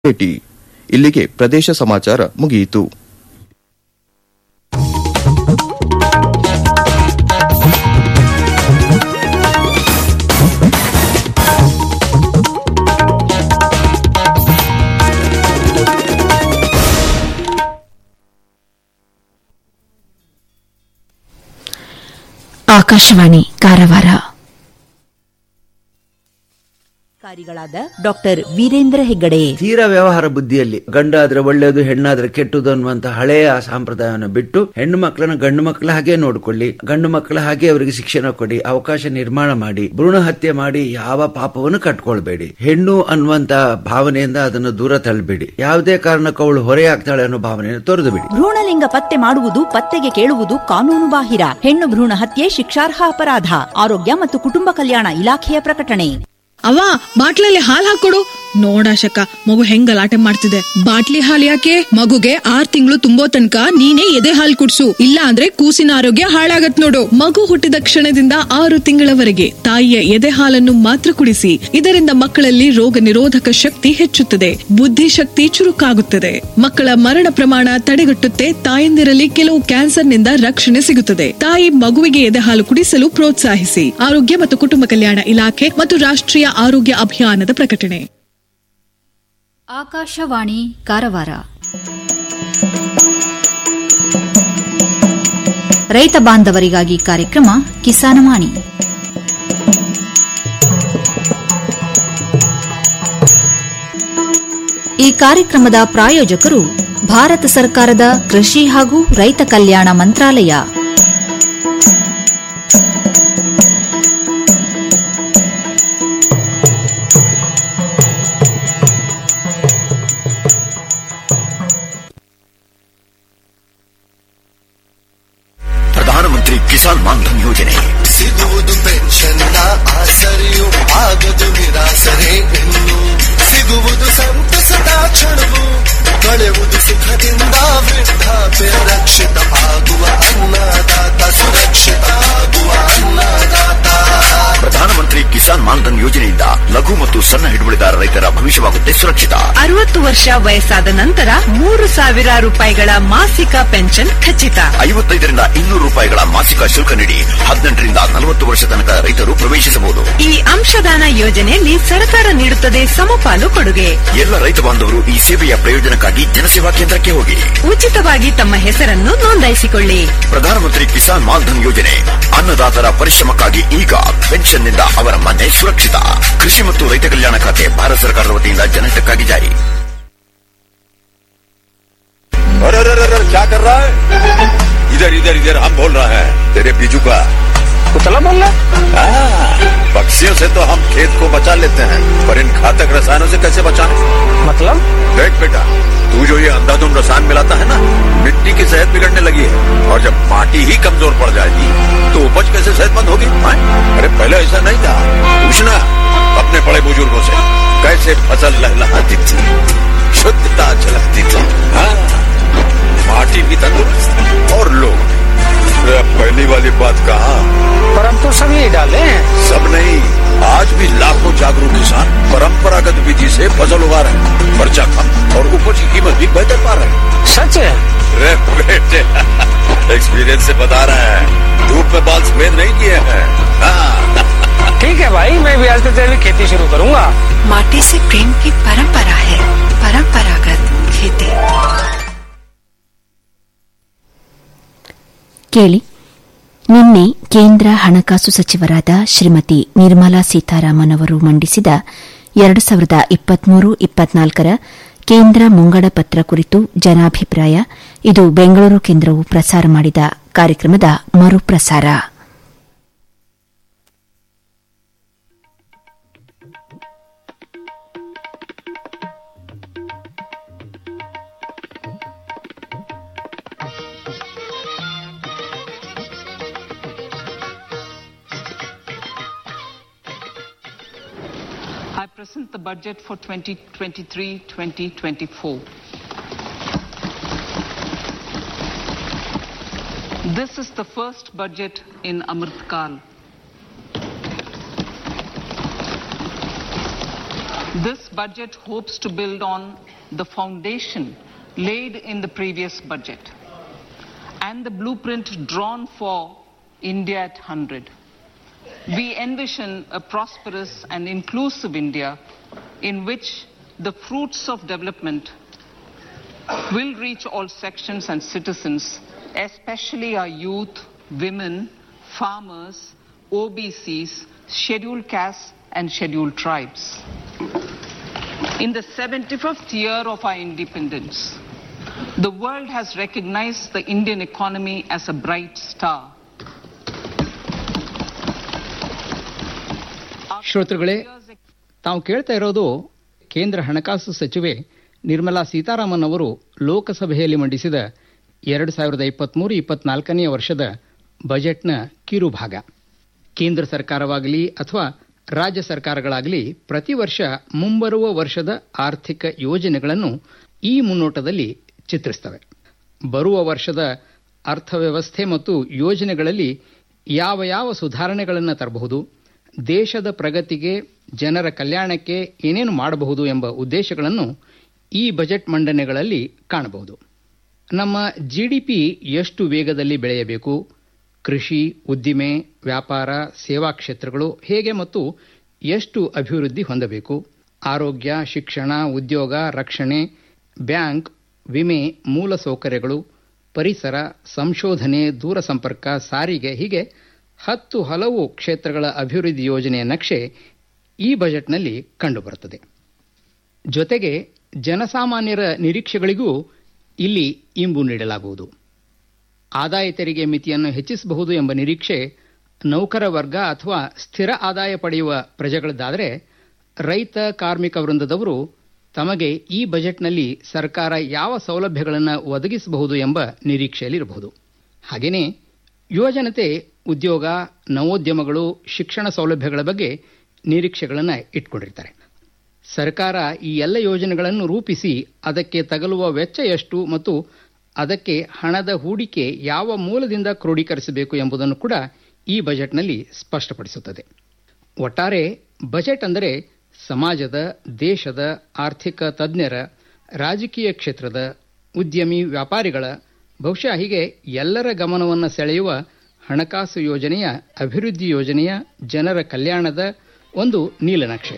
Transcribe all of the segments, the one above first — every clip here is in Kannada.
ಭೇಟಿ ಇಲ್ಲಿಗೆ ಪ್ರದೇಶ ಸಮಾಚಾರ ಮುಗಿಯಿತು ಆಕಾಶವಾಣಿ ಕಾರವಾರ ಅಧಿಕಾರಿಗಳಾದ ಡಾಕ್ಟರ್ ವೀರೇಂದ್ರ ಹೆಗ್ಗಡೆ ತೀರ ವ್ಯವಹಾರ ಬುದ್ಧಿಯಲ್ಲಿ ಗಂಡಾದ್ರೆ ಒಳ್ಳೇದು ಹೆಣ್ಣಾದ್ರೆ ಕೆಟ್ಟದು ಅನ್ನುವಂತ ಹಳೆಯ ಸಂಪ್ರದಾಯವನ್ನು ಬಿಟ್ಟು ಹೆಣ್ಣು ಮಕ್ಕಳನ್ನ ಗಂಡು ಮಕ್ಕಳ ಹಾಗೆ ನೋಡ್ಕೊಳ್ಳಿ ಗಂಡು ಮಕ್ಕಳ ಹಾಗೆ ಅವರಿಗೆ ಶಿಕ್ಷಣ ಕೊಡಿ ಅವಕಾಶ ನಿರ್ಮಾಣ ಮಾಡಿ ಭ್ರೂಣ ಹತ್ಯೆ ಮಾಡಿ ಯಾವ ಪಾಪವನ್ನು ಕಟ್ಕೊಳ್ಬೇಡಿ ಹೆಣ್ಣು ಅನ್ನುವಂತ ಭಾವನೆಯಿಂದ ಅದನ್ನು ದೂರ ತಳ್ಳಬೇಡಿ ಯಾವುದೇ ಕಾರಣಕ್ಕೂ ಅವಳು ಹೊರೆಯಾಗ್ತಾಳೆ ಅನ್ನೋ ಭಾವನೆಯನ್ನು ತೊರೆದು ಬಿಡಿ ಭ್ರೂಣಲಿಂಗ ಪತ್ತೆ ಮಾಡುವುದು ಪತ್ತೆಗೆ ಕೇಳುವುದು ಕಾನೂನು ಬಾಹಿರ ಹೆಣ್ಣು ಭ್ರೂಣ ಹತ್ಯೆ ಶಿಕ್ಷಾರ್ಹ ಅಪರಾಧ ಆರೋಗ್ಯ ಮತ್ತು ಕುಟುಂಬ ಕಲ್ಯಾಣ ಇಲಾಖೆಯ ಪ್ರಕಟಣೆ ಅವ್ವ ಬಾಟ್ಲಲ್ಲಿ ಹಾಲ್ ಹಾಕೊಡು ನೋಡಾಶಕ ಮಗು ಹೆಂಗ್ ಗಲಾಟೆ ಮಾಡ್ತಿದೆ ಬಾಟ್ಲಿ ಹಾಲ್ ಯಾಕೆ ಮಗುಗೆ ಆರ್ ತಿಂಗಳು ತುಂಬೋ ತನಕ ನೀನೇ ಎದೆ ಹಾಲ್ ಕುಡ್ಸು ಇಲ್ಲ ಅಂದ್ರೆ ಕೂಸಿನ ಆರೋಗ್ಯ ಹಾಳಾಗತ್ ನೋಡು ಮಗು ಹುಟ್ಟಿದ ಕ್ಷಣದಿಂದ ಆರು ತಿಂಗಳವರೆಗೆ ತಾಯಿಯ ಎದೆ ಹಾಲನ್ನು ಮಾತ್ರ ಕುಡಿಸಿ ಇದರಿಂದ ಮಕ್ಕಳಲ್ಲಿ ರೋಗ ನಿರೋಧಕ ಶಕ್ತಿ ಹೆಚ್ಚುತ್ತದೆ ಬುದ್ಧಿಶಕ್ತಿ ಚುರುಕಾಗುತ್ತದೆ ಮಕ್ಕಳ ಮರಣ ಪ್ರಮಾಣ ತಡೆಗಟ್ಟುತ್ತೆ ತಾಯಂದಿರಲ್ಲಿ ಕೆಲವು ಕ್ಯಾನ್ಸರ್ನಿಂದ ರಕ್ಷಣೆ ಸಿಗುತ್ತದೆ ತಾಯಿ ಮಗುವಿಗೆ ಎದೆ ಹಾಲು ಕುಡಿಸಲು ಪ್ರೋತ್ಸಾಹಿಸಿ ಆರೋಗ್ಯ ಮತ್ತು ಕುಟುಂಬ ಕಲ್ಯಾಣ ಇಲಾಖೆ ಮತ್ತು ರಾಷ್ಟ್ರೀಯ ಆರೋಗ್ಯ ಅಭಿಯಾನದ ಪ್ರಕಟಣೆ ಆಕಾಶವಾಣಿ ಕಾರವಾರ ರೈತ ಬಾಂಧವರಿಗಾಗಿ ಕಾರ್ಯಕ್ರಮ ಕಿಸಾನವಾಣಿ ಈ ಕಾರ್ಯಕ್ರಮದ ಪ್ರಾಯೋಜಕರು ಭಾರತ ಸರ್ಕಾರದ ಕೃಷಿ ಹಾಗೂ ರೈತ ಕಲ್ಯಾಣ ಮಂತ್ರಾಲಯ ಪ್ರಧಾನಮಂತ್ರಿ ಕಿಸಾನ್ ಮಾನ್ಧನ್ ಯೋಜನೆ ಸಿಗುವುದು ಪೆನ್ಷನ್ನ ಆಸರೆಯು ಆಗದು ನಿರಾಸರೆ ಇನ್ನು ಸಿಗುವುದು ಸಂತಸದ ಕ್ಷಣವು ಕಳೆಯುವುದು ಸುಖದಿಂದ ವೃದ್ಧಾಪ್ಯ ರಕ್ಷಿತ ಆಗುವ ಅನ್ನದಾತ ಸುರಕ್ಷಿತ ಆಗುವ ಅನ್ನದಾತ ಪ್ರಧಾನಮಂತ್ರಿ ಕಿಸಾನ್ ಮಾನ್ಧನ್ ಯೋಜನೆಯಿಂದ ಲಘು ಮತ್ತು ಸಣ್ಣ ಹಿಡುವಳಿದಾರ ರೈತರ ಭವಿಷ್ಯವಾಗುತ್ತೆ ಸುರಕ್ಷಿತ ಅರವತ್ತು ವರ್ಷ ವಯಸ್ಸಾದ ನಂತರ ಮೂರು ಸಾವಿರ ರೂಪಾಯಿಗಳ ಮಾಸಿಕ ಪೆನ್ಷನ್ ಖಚಿತ ಐವತ್ತೈದರಿಂದ ಇನ್ನೂರು ರೂಪಾಯಿಗಳ ಮಾಸಿಕ ಶುಲ್ಕ ನೀಡಿ ಹದಿನೆಂಟರಿಂದ ನಲವತ್ತು ವರ್ಷ ತನಕ ರೈತರು ಪ್ರವೇಶಿಸಬಹುದು ಈ ಅಂಶದಾನ ಯೋಜನೆಯಲ್ಲಿ ಸರ್ಕಾರ ನೀಡುತ್ತದೆ ಸಮಪಾಲು ಕೊಡುಗೆ ಎಲ್ಲ ರೈತ ಬಾಂಧವರು ಈ ಸೇವೆಯ ಪ್ರಯೋಜನಕ್ಕಾಗಿ ಜನಸೇವಾ ಕೇಂದ್ರಕ್ಕೆ ಹೋಗಿ ಉಚಿತವಾಗಿ ತಮ್ಮ ಹೆಸರನ್ನು ನೋಂದಾಯಿಸಿಕೊಳ್ಳಿ ಪ್ರಧಾನಮಂತ್ರಿ ಕಿಸಾನ್ ಮಾನ್ಧನ್ ಯೋಜನೆ ಅನ್ನದಾತರ ಪರಿಶ್ರಮಕ್ಕಾಗಿ ಈಗ ಪೆನ್ಷನ್ನಿಂದ ಅವರ ಮನೆ ಸುರಕ್ಷಿತ ಕೃಷಿ ಮತ್ತು ರೈತ ಕಲ್ಯಾಣ ಖಾತೆ ಭಾರತ ಸರ್ಕಾರದ ವತಿಯಿಂದ ಜನಹಿತಕ್ಕಾಗಿ ಜಾರಿ अरे अरे अरे अरे, क्या कर रहा है इधर इधर इधर हम बोल रहे हैं तेरे बीजू का कुतला बोल रहा पक्षियों से तो हम खेत को बचा लेते हैं पर इन घातक रसायनों से कैसे बचाएं मतलब देख बेटा तू जो ये अंधाधुंध रसायन मिलाता है ना मिट्टी की सेहत बिगड़ने लगी है और जब माटी ही कमजोर पड़ जाएगी तो उपज कैसे सेहतमंद होगी हाँ? अरे पहले ऐसा नहीं था पूछना अपने बड़े बुजुर्गों से कैसे फसल लहलहाती थी शुद्धता झलकती थी हाँ पार्टी भी तंदुरुस्त और लोग अरे अब पहली वाली बात कहा पर हम तो सब यही डाले हैं सब नहीं आज भी लाखों जागरूक किसान परंपरागत विधि से फसल उगा रहे हैं खर्चा कम और उपज की कीमत भी बेहतर पा रहे हैं सच है अरे बेटे एक्सपीरियंस से बता रहे हैं धूप में बाल सफेद नहीं किए हैं हाँ ठीक है भाई मैं भी आज से जैविक खेती शुरू करूंगा माटी से प्रेम की परंपरा है परंपरागत खेती ಕೇಳಿ ನಿನ್ನೆ ಕೇಂದ್ರ ಹಣಕಾಸು ಸಚಿವರಾದ ಶ್ರೀಮತಿ ನಿರ್ಮಲಾ ಸೀತಾರಾಮನ್ ಅವರು ಮಂಡಿಸಿದ ಎರಡು ಸಾವಿರದ ಇಪ್ಪತ್ಮೂರು ಇಪ್ಪತ್ನಾಲ್ಕರ ಕೇಂದ್ರ ಮುಂಗಡ ಪತ್ರ ಕುರಿತು ಜನಾಭಿಪ್ರಾಯ ಇದು ಬೆಂಗಳೂರು ಕೇಂದ್ರವು ಪ್ರಸಾರ ಮಾಡಿದ ಕಾರ್ಯಕ್ರಮದ ಮರುಪ್ರಸಾರ I present the budget for 2023-2024. This is the first budget in Amrit Kal. This budget hopes to build on the foundation laid in the previous budget and the blueprint drawn for India at 100. We envision a prosperous and inclusive India in which the fruits of development will reach all sections and citizens, especially our youth, women, farmers, OBCs, scheduled castes, and scheduled tribes. In the 75th year of our independence, the world has recognized the Indian economy as a bright star. ಶ್ರೋತೃಗಳೇ ತಾವು ಕೇಳ್ತಾ ಇರೋದು ಕೇಂದ್ರ ಹಣಕಾಸು ಸಚಿವೆ ನಿರ್ಮಲಾ ಸೀತಾರಾಮನ್ ಅವರು ಲೋಕಸಭೆಯಲ್ಲಿ ಮಂಡಿಸಿದ ಎರಡು ಸಾವಿರದ ಇಪ್ಪತ್ಮೂರು ಇಪ್ಪತ್ನಾಲ್ಕನೆಯ ವರ್ಷದ ಬಜೆಟ್ನ ಕಿರು ಭಾಗ ಕೇಂದ್ರ ಸರ್ಕಾರವಾಗಲಿ ಅಥವಾ ರಾಜ್ಯ ಸರ್ಕಾರಗಳಾಗಲಿ ಪ್ರತಿ ವರ್ಷ ಮುಂಬರುವ ವರ್ಷದ ಆರ್ಥಿಕ ಯೋಜನೆಗಳನ್ನು ಈ ಮುನ್ನೋಟದಲ್ಲಿ ಚಿತ್ರಿಸ್ತವೆ ಬರುವ ವರ್ಷದ ಅರ್ಥವ್ಯವಸ್ಥೆ ಮತ್ತು ಯೋಜನೆಗಳಲ್ಲಿ ಯಾವ ಯಾವ ಸುಧಾರಣೆಗಳನ್ನು ತರಬಹುದು ದೇಶದ ಪ್ರಗತಿಗೆ ಜನರ ಕಲ್ಯಾಣಕ್ಕೆ ಏನೇನು ಮಾಡಬಹುದು ಎಂಬ ಉದ್ದೇಶಗಳನ್ನು ಈ ಬಜೆಟ್ ಮಂಡನೆಗಳಲ್ಲಿ ಕಾಣಬಹುದು ನಮ್ಮ ಜಿಡಿಪಿ ಎಷ್ಟು ವೇಗದಲ್ಲಿ ಬೆಳೆಯಬೇಕು ಕೃಷಿ ಉದ್ದಿಮೆ ವ್ಯಾಪಾರ ಸೇವಾ ಕ್ಷೇತ್ರಗಳು ಹೇಗೆ ಮತ್ತು ಎಷ್ಟು ಅಭಿವೃದ್ಧಿ ಹೊಂದಬೇಕು ಆರೋಗ್ಯ ಶಿಕ್ಷಣ ಉದ್ಯೋಗ ರಕ್ಷಣೆ ಬ್ಯಾಂಕ್ ವಿಮೆ ಮೂಲಸೌಕರ್ಯಗಳು ಪರಿಸರ ಸಂಶೋಧನೆ ದೂರಸಂಪರ್ಕ ಸಾರಿಗೆ ಹೀಗೆ ಹತ್ತು ಹಲವು ಕ್ಷೇತ್ರಗಳ ಅಭಿವೃದ್ಧಿ ಯೋಜನೆಯ ನಕ್ಷೆ ಈ ಬಜೆಟ್ನಲ್ಲಿ ಕಂಡುಬರುತ್ತದೆ ಜೊತೆಗೆ ಜನಸಾಮಾನ್ಯರ ನಿರೀಕ್ಷೆಗಳಿಗೂ ಇಲ್ಲಿ ಇಂಬು ನೀಡಲಾಗುವುದು ಆದಾಯ ತೆರಿಗೆ ಮಿತಿಯನ್ನು ಹೆಚ್ಚಿಸಬಹುದು ಎಂಬ ನಿರೀಕ್ಷೆ ನೌಕರ ವರ್ಗ ಅಥವಾ ಸ್ಥಿರ ಆದಾಯ ಪಡೆಯುವ ಪ್ರಜೆಗಳದ್ದಾದರೆ ರೈತ ಕಾರ್ಮಿಕ ವೃಂದದವರು ತಮಗೆ ಈ ಬಜೆಟ್ನಲ್ಲಿ ಸರ್ಕಾರ ಯಾವ ಸೌಲಭ್ಯಗಳನ್ನು ಒದಗಿಸಬಹುದು ಎಂಬ ನಿರೀಕ್ಷೆಯಲ್ಲಿರಬಹುದು ಹಾಗೆಯೇ ಯುವಜನತೆ ಉದ್ಯೋಗ ನವೋದ್ಯಮಗಳು ಶಿಕ್ಷಣ ಸೌಲಭ್ಯಗಳ ಬಗ್ಗೆ ನಿರೀಕ್ಷೆಗಳನ್ನು ಇಟ್ಕೊಂಡಿರ್ತಾರೆ ಸರ್ಕಾರ ಈ ಎಲ್ಲ ಯೋಜನೆಗಳನ್ನು ರೂಪಿಸಿ ಅದಕ್ಕೆ ತಗಲುವ ವೆಚ್ಚ ಎಷ್ಟು ಮತ್ತು ಅದಕ್ಕೆ ಹಣದ ಹೂಡಿಕೆ ಯಾವ ಮೂಲದಿಂದ ಕ್ರೋಢೀಕರಿಸಬೇಕು ಎಂಬುದನ್ನು ಕೂಡ ಈ ಬಜೆಟ್ನಲ್ಲಿ ಸ್ಪಷ್ಟಪಡಿಸುತ್ತದೆ ಒಟ್ಟಾರೆ ಬಜೆಟ್ ಅಂದರೆ ಸಮಾಜದ ದೇಶದ ಆರ್ಥಿಕ ತಜ್ಞರ ರಾಜಕೀಯ ಕ್ಷೇತ್ರದ ಉದ್ಯಮಿ ವ್ಯಾಪಾರಿಗಳ ಬಹುಶಃ ಹೀಗೆ ಎಲ್ಲರ ಗಮನವನ್ನು ಸೆಳೆಯುವ ಹಣಕಾಸು ಯೋಜನೆಯ ಅಭಿವೃದ್ಧಿ ಯೋಜನೆಯ ಜನರ ಕಲ್ಯಾಣದ ಒಂದು ನೀಲನಕ್ಷೆ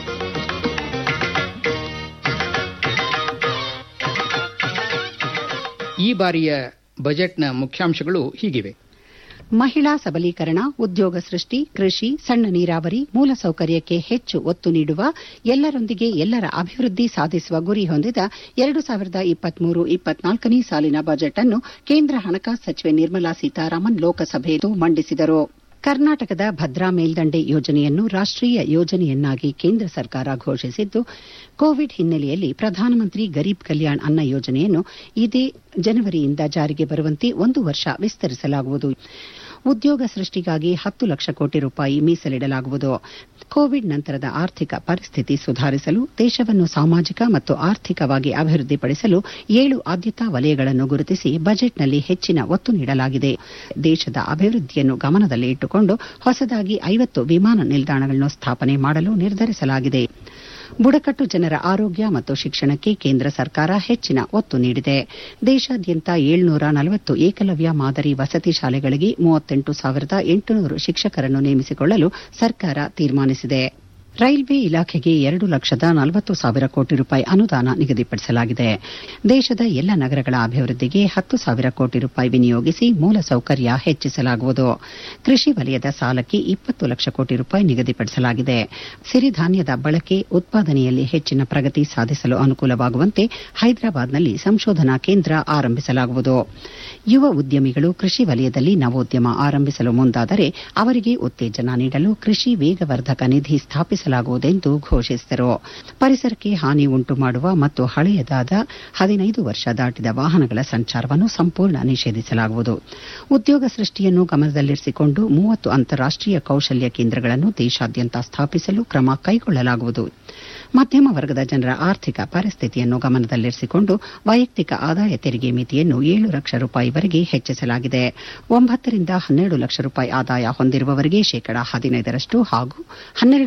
ಈ ಬಾರಿಯ ಬಜೆಟ್ನ ಮುಖ್ಯಾಂಶಗಳು ಹೀಗಿವೆ ಮಹಿಳಾ ಸಬಲೀಕರಣ ಉದ್ಯೋಗ ಸೃಷ್ಟಿ ಕೃಷಿ ಸಣ್ಣ ನೀರಾವರಿ ಮೂಲಸೌಕರ್ಯಕ್ಕೆ ಹೆಚ್ಚು ಒತ್ತು ನೀಡುವ ಎಲ್ಲರೊಂದಿಗೆ ಎಲ್ಲರ ಅಭಿವೃದ್ಧಿ ಸಾಧಿಸುವ ಗುರಿ ಹೊಂದಿದ ಎರಡು ಸಾವಿರದ ಇಪ್ಪತ್ಮೂರು ಇಪ್ಪತ್ನಾಲ್ಕನೇ ಸಾಲಿನ ಬಜೆಟ್ ಅನ್ನು ಕೇಂದ್ರ ಹಣಕಾಸು ಸಚಿವೆ ನಿರ್ಮಲಾ ಸೀತಾರಾಮನ್ ಲೋಕಸಭೆಯದು ಮಂಡಿಸಿದರು ಕರ್ನಾಟಕದ ಭದ್ರಾ ಮೇಲ್ದಂಡೆ ಯೋಜನೆಯನ್ನು ರಾಷ್ಟೀಯ ಯೋಜನೆಯನ್ನಾಗಿ ಕೇಂದ್ರ ಸರ್ಕಾರ ಘೋಷಿಸಿದ್ದು ಕೋವಿಡ್ ಹಿನ್ನೆಲೆಯಲ್ಲಿ ಪ್ರಧಾನಮಂತ್ರಿ ಗರೀಬ್ ಕಲ್ಯಾಣ್ ಅನ್ನ ಯೋಜನೆಯನ್ನು ಇದೇ ಜನವರಿಯಿಂದ ಜಾರಿಗೆ ಬರುವಂತೆ ಒಂದು ವರ್ಷ ವಿಸ್ತರಿಸಲಾಗುವುದು ಉದ್ಯೋಗ ಸೃಷ್ಟಿಗಾಗಿ ಹತ್ತು ಲಕ್ಷ ಕೋಟಿ ರೂಪಾಯಿ ಮೀಸಲಿಡಲಾಗುವುದು ಕೋವಿಡ್ ನಂತರದ ಆರ್ಥಿಕ ಪರಿಸ್ಥಿತಿ ಸುಧಾರಿಸಲು ದೇಶವನ್ನು ಸಾಮಾಜಿಕ ಮತ್ತು ಆರ್ಥಿಕವಾಗಿ ಅಭಿವೃದ್ಧಿಪಡಿಸಲು ಏಳು ಆದ್ಯತಾ ವಲಯಗಳನ್ನು ಗುರುತಿಸಿ ಬಜೆಟ್ನಲ್ಲಿ ಹೆಚ್ಚಿನ ಒತ್ತು ನೀಡಲಾಗಿದೆ ದೇಶದ ಅಭಿವೃದ್ಧಿಯನ್ನು ಗಮನದಲ್ಲಿ ಇಟ್ಟುಕೊಂಡು ಹೊಸದಾಗಿ ಐವತ್ತು ವಿಮಾನ ನಿಲ್ದಾಣಗಳನ್ನು ಸ್ಥಾಪನೆ ಮಾಡಲು ನಿರ್ಧರಿಸಲಾಗಿದೆ ಬುಡಕಟ್ಟು ಜನರ ಆರೋಗ್ಯ ಮತ್ತು ಶಿಕ್ಷಣಕ್ಕೆ ಕೇಂದ್ರ ಸರ್ಕಾರ ಹೆಚ್ಚಿನ ಒತ್ತು ನೀಡಿದೆ ದೇಶಾದ್ಯಂತ ಏಳ್ನೂರ ನಲವತ್ತು ಏಕಲವ್ಯ ಮಾದರಿ ವಸತಿ ಶಾಲೆಗಳಿಗೆ ಮೂವತ್ತೆಂಟು ಸಾವಿರದ ಎಂಟುನೂರು ಶಿಕ್ಷಕರನ್ನು ನೇಮಿಸಿಕೊಳ್ಳಲು ಸರ್ಕಾರ ತೀರ್ಮಾನಿಸಿದೆ ರೈಲ್ವೆ ಇಲಾಖೆಗೆ ಎರಡು ಲಕ್ಷದ ನಲವತ್ತು ಸಾವಿರ ಕೋಟಿ ರೂಪಾಯಿ ಅನುದಾನ ನಿಗದಿಪಡಿಸಲಾಗಿದೆ ದೇಶದ ಎಲ್ಲ ನಗರಗಳ ಅಭಿವೃದ್ಧಿಗೆ ಹತ್ತು ಸಾವಿರ ಕೋಟಿ ರೂಪಾಯಿ ವಿನಿಯೋಗಿಸಿ ಮೂಲಸೌಕರ್ಯ ಹೆಚ್ಚಿಸಲಾಗುವುದು ಕೃಷಿ ವಲಯದ ಸಾಲಕ್ಕೆ ಇಪ್ಪತ್ತು ಲಕ್ಷ ಕೋಟಿ ರೂಪಾಯಿ ನಿಗದಿಪಡಿಸಲಾಗಿದೆ ಸಿರಿಧಾನ್ಯದ ಬಳಕೆ ಉತ್ಪಾದನೆಯಲ್ಲಿ ಹೆಚ್ಚಿನ ಪ್ರಗತಿ ಸಾಧಿಸಲು ಅನುಕೂಲವಾಗುವಂತೆ ಹೈದರಾಬಾದ್ನಲ್ಲಿ ಸಂಶೋಧನಾ ಕೇಂದ್ರ ಆರಂಭಿಸಲಾಗುವುದು ಯುವ ಉದ್ಯಮಿಗಳು ಕೃಷಿ ವಲಯದಲ್ಲಿ ನವೋದ್ಯಮ ಆರಂಭಿಸಲು ಮುಂದಾದರೆ ಅವರಿಗೆ ಉತ್ತೇಜನ ನೀಡಲು ಕೃಷಿ ವೇಗವರ್ಧಕ ನಿಧಿ ಸ್ಥಾಪಿಸಲಾಗುವುದೆಂದು ಘೋಷಿಸಿದರು ಪರಿಸರಕ್ಕೆ ಹಾನಿ ಉಂಟು ಮಾಡುವ ಮತ್ತು ಹಳೆಯದಾದ ಹದಿನೈದು ವರ್ಷ ದಾಟಿದ ವಾಹನಗಳ ಸಂಚಾರವನ್ನು ಸಂಪೂರ್ಣ ನಿಷೇಧಿಸಲಾಗುವುದು ಉದ್ಯೋಗ ಸೃಷ್ಟಿಯನ್ನು ಗಮನದಲ್ಲಿರಿಸಿಕೊಂಡು ಮೂವತ್ತು ಅಂತಾರಾಷ್ಟೀಯ ಕೌಶಲ್ಯ ಕೇಂದ್ರಗಳನ್ನು ದೇಶಾದ್ಯಂತ ಸ್ಥಾಪಿಸಲು ಕ್ರಮ ಕೈಗೊಳ್ಳಲಾಗುವುದು ಮಧ್ಯಮ ವರ್ಗದ ಜನರ ಆರ್ಥಿಕ ಪರಿಸ್ಥಿತಿಯನ್ನು ಗಮನದಲ್ಲಿರಿಸಿಕೊಂಡು ವೈಯಕ್ತಿಕ ಆದಾಯ ತೆರಿಗೆ ಮಿತಿಯನ್ನು ಏಳು ಲಕ್ಷ ರೂಪಾಯಿವರೆಗೆ ಹೆಚ್ಚಿಸಲಾಗಿದೆ ಒಂಬತ್ತರಿಂದ ಹನ್ನೆರಡು ಲಕ್ಷ ರೂಪಾಯಿ ಆದಾಯ ಹೊಂದಿರುವವರಿಗೆ ಶೇಕಡ ಹದಿನೈದರಷ್ಟು ಹಾಗೂ ಹನ್ನೆರಡರಿಂದ